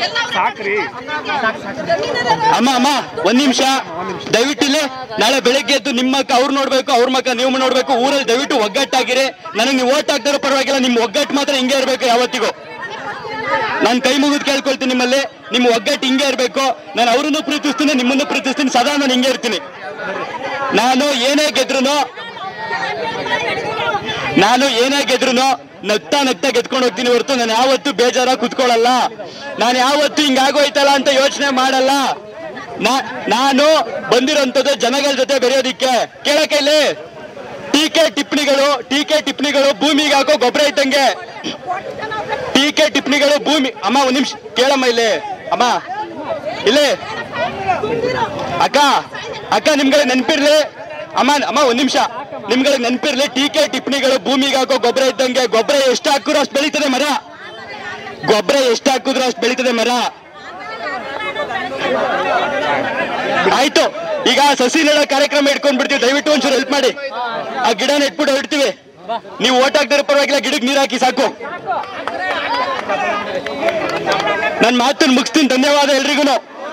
ಅಮ್ಮ ಅಮ್ಮ ಒಂದ್ ನಿಮಿಷ ದಯವಿಟ್ಟು ಇಲ್ಲೇ ನಾಳೆ ಬೆಳಗ್ಗೆ ಎದ್ದು ನಿಮ್ಮ ಮಕ್ಕ ಅವ್ರು ನೋಡ್ಬೇಕು ಅವ್ರ ಮಕ್ಕ ನೀವು ನೋಡ್ಬೇಕು ಊರಲ್ಲಿ ದಯವಿಟ್ಟು ಒಗ್ಗಟ್ಟಾಗಿರಿ ನನಗೆ ನೀವು ಓಟ್ ಹಾಕ್ತಾರೋ ಪರವಾಗಿಲ್ಲ ನಿಮ್ ಒಗ್ಗಟ್ಟು ಮಾತ್ರ ಹಿಂಗೆ ಇರ್ಬೇಕು ಯಾವತ್ತಿಗೂ ನಾನು ಕೈ ಮುಗಿದು ಕೇಳ್ಕೊಳ್ತೀನಿ ನಿಮ್ಮಲ್ಲಿ ನಿಮ್ಮ ಒಗ್ಗಟ್ಟು ಹಿಂಗೆ ಇರಬೇಕು ನಾನು ಅವ್ರನ್ನು ಪ್ರೀತಿಸ್ತೀನಿ ನಿಮ್ಮನ್ನು ಪ್ರೀತಿಸ್ತೀನಿ ಸದಾ ನಾನು ಹಿಂಗೆ ಇರ್ತೀನಿ ನಾನು ಏನೇ ಗೆದ್ರುನು ನಾನು ಏನೇ ಗೆದ್ರುನು ನಗ್ತಾ ನಗ್ತಾ ಗೆದ್ಕೊಂಡು ಹೋಗ್ತೀನಿ ಹೊರತು ನಾನು ಯಾವತ್ತೂ ಬೇಜಾರಾಗಿ ಕುತ್ಕೊಳ್ಳಲ್ಲ ನಾನು ಯಾವತ್ತೂ ಹಿಂಗಾಗೋಯ್ತಲ್ಲ ಅಂತ ಯೋಚನೆ ಮಾಡಲ್ಲ ನಾ- ನಾನು ಬಂದಿರೋಂಥದ್ದು ಜನಗಳ ಜೊತೆ ಬೆರೆಯೋದಿಕ್ಕೆ ಕೇಳಕ್ಕೆ ಇಲ್ಲಿ ಟೀಕೆ ಟಿಪ್ಪಣಿಗಳು ಟೀಕೆ ಟಿಪ್ಪಣಿಗಳು ಭೂಮಿಗೆ ಹಾಕೋ ಗೊಬ್ಬರ ಇದ್ದಂಗೆ ಟೀಕೆ ಟಿಪ್ಪಣಿಗಳು ಭೂಮಿ ಅಮ್ಮ ಒಂದ್ ನಿಮಿಷ ಕೇಳಮ್ಮ ಇಲ್ಲಿ ಅಮ್ಮ ಇಲ್ಲಿ ಅಕ್ಕ ಅಕ್ಕ ನಿಮ್ಗಳಿಗೆ ನೆನಪಿರ್ಲಿ ಅಮ್ಮ ಅಮ್ಮ ಒಂದ್ ನಿಮಿಷ ನಿಮ್ಗಳಿಗೆ ನೆನಪಿರ್ಲಿ ಟೀಕೆ ಟಿಪ್ಪಣಿಗಳು ಭೂಮಿಗೆ ಹಾಕೋ ಗೊಬ್ಬರ ಇದ್ದಂಗೆ ಗೊಬ್ಬರ ಎಷ್ಟು ಹಾಕಿದ್ರು ಅಷ್ಟು ಬೆಳೀತದೆ ಮರ ಗೊಬ್ಬರ ಎಷ್ಟು ಹಾಕಿದ್ರು ಅಷ್ಟು ಬೆಳೀತದೆ ಮರ ಆಯ್ತು ಈಗ ಸಸಿ ನೆಡೋ ಕಾರ್ಯಕ್ರಮ ಇಟ್ಕೊಂಡ್ ಬಿಡ್ತೀವಿ ದಯವಿಟ್ಟು ಒಂಚೂರು ಹೆಲ್ಪ್ ಮಾಡಿ ಆ ಗಿಡ ನೆಟ್ಬಿಟ್ಟು ಹೊರಡ್ತೀವಿ ನೀವು ಓಟ್ ಹಾಕ್ದಿರೋ ಪರವಾಗಿಲ್ಲ ಗಿಡಕ್ಕೆ ನೀರ್ ಹಾಕಿ ಸಾಕು ನನ್ನ ಮಾತನ್ನು ಮುಗಿಸ್ತೀನಿ ಧನ್ಯವಾದ ಎಲ್ರಿಗೂ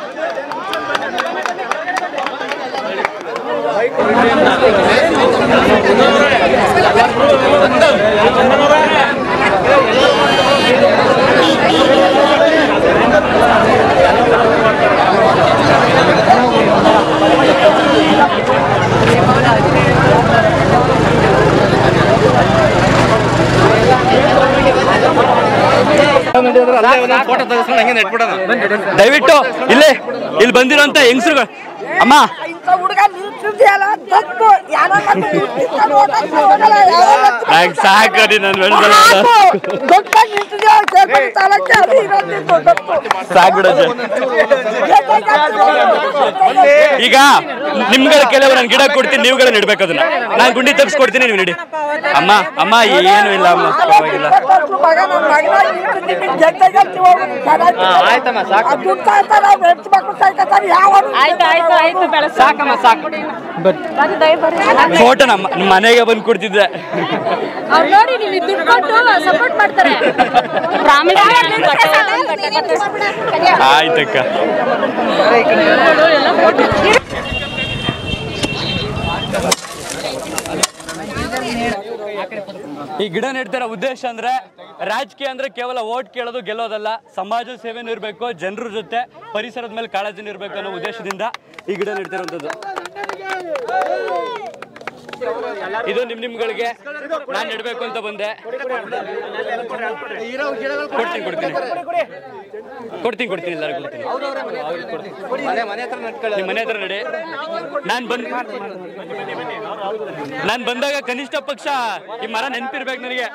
ಫೋಟೋ ತೆಗೆಸ್ಕೊಂಡು ಹಂಗೆ ನೆಟ್ಬಿಡೋಣ ದಯವಿಟ್ಟು ಇಲ್ಲೇ ಇಲ್ಲಿ ಬಂದಿರೋಂತ ಹೆಂಗಸರುಗಳು ಅಮ್ಮ ಹುಡುಗ ನಿಲ್ಸಿದ್ಯಲ್ಲ ತಪ್ಪು ಯಾರೋ ನಂಗ್ ಸಾಕು ರೀ ನನ್ ಬೆಳ್ದಲ್ಲ. ಗೊತ್ತಾಗಿ ನಿಲ್ಸಿದ್ಯಾ ಸೇರ್ಪಡೆ ತಾಲೂಕೆ ಅದು ಇರೋದಿದ್ದು ತಪ್ಪು. ಸಾಕ್ಬಿಡೋದು ಈಗ ನಿಮ್ಗಳ ಕೆಲವು ನಾನು ಗಿಡ ಕೊಡ್ತೀನಿ ನೀವುಗಳ ನೆಡ್ಬೇಕು ಅದನ್ನ ನಾನು ಗುಂಡಿ ತೆಗ್ಸ್ಕೊಡ್ತೀನಿ ನೀವು ನೆಡಿ ಅಮ್ಮ ಅಮ್ಮ ಏನು ಇಲ್ಲ ಅಮ್ಮ ಪರವಾಗಿಲ್ಲ ಮಗ ನನ್ನ ಮಗನ ಇಂತ ನಿಮಗೆ ಜೊತೆಗಂತ ಹೋಗಿ ಆಯ್ತಮ್ಮ, ಸಾಕು. ಅದು ದುಡ್ಡು ಸಾಯ್ತಾರೆ, ಅವ್ರು ಹೆಣ್ಣು ಮಕ್ಳು ಸಾಯ್ತಾರೆ, ಯಾವ ಆಯ್ತು ಆಯ್ತು ಆಯ್ತು ಬೆಳೆಸ ಸಾಕಮ್ಮ ಸಾಕು ಫೋಟೋ ನಮ್ಮ ನಿಮ್ಮ ಮನೆಗೆ ಬಂದು ಕೊಡ್ತಿದ್ದೆ ಅವ್ರು ನೋಡಿ ನೀವು ದುಡ್ಡು ಕೊಟ್ಟು ಸಪೋರ್ಟ್ ಮಾಡ್ತಾರೆ ಪ್ರಾಮಿಸ್ ಆಯ್ತಕ್ಕ ಈ ಗಿಡ ನೆಡ್ತಿರೋ ಉದ್ದೇಶ ಅಂದ್ರೆ ರಾಜಕೀಯ ಅಂದ್ರೆ ಕೇವಲ ಓಟ್ ಕೇಳೋದು ಗೆಲ್ಲೋದಲ್ಲ ಸಮಾಜ ಸೇವೆನೂ ಇರಬೇಕು ಜನರ ಜೊತೆ ಪರಿಸರದ ಮೇಲೆ ಕಾಳಜಿನೂ ಇರಬೇಕು ಅನ್ನೋ ಉದ್ದೇಶದಿಂದ ಈ ಗಿಡ ನೆಡ್ತಿರೋಂಥದ್ದು ಇದು ನಿಮ್ ನಿಮ್ಗಳಿಗೆ ನಾನ್ ನೆಡ್ಬೇಕು ಅಂತ ಬಂದೆ ಕೊಡ್ತೀನಿ ಕೊಡ್ತೀನಿ ಕೊಡ್ತೀನಿ ಕೊಡ್ತೀನಿ ಎಲ್ಲರಿಗೂ ಕೊಡ್ತೀನಿ ನಿಮ್ಮ ಮನೆ ಹತ್ರ ನಡಿ ನಾನ್ ಬಂದ್ ನಾನ್ ಬಂದಾಗ ಕನಿಷ್ಠ ಪಕ್ಷ ಈ ಮರ ನೆನ್ಪಿರ್ಬೇಕು ನನಗೆ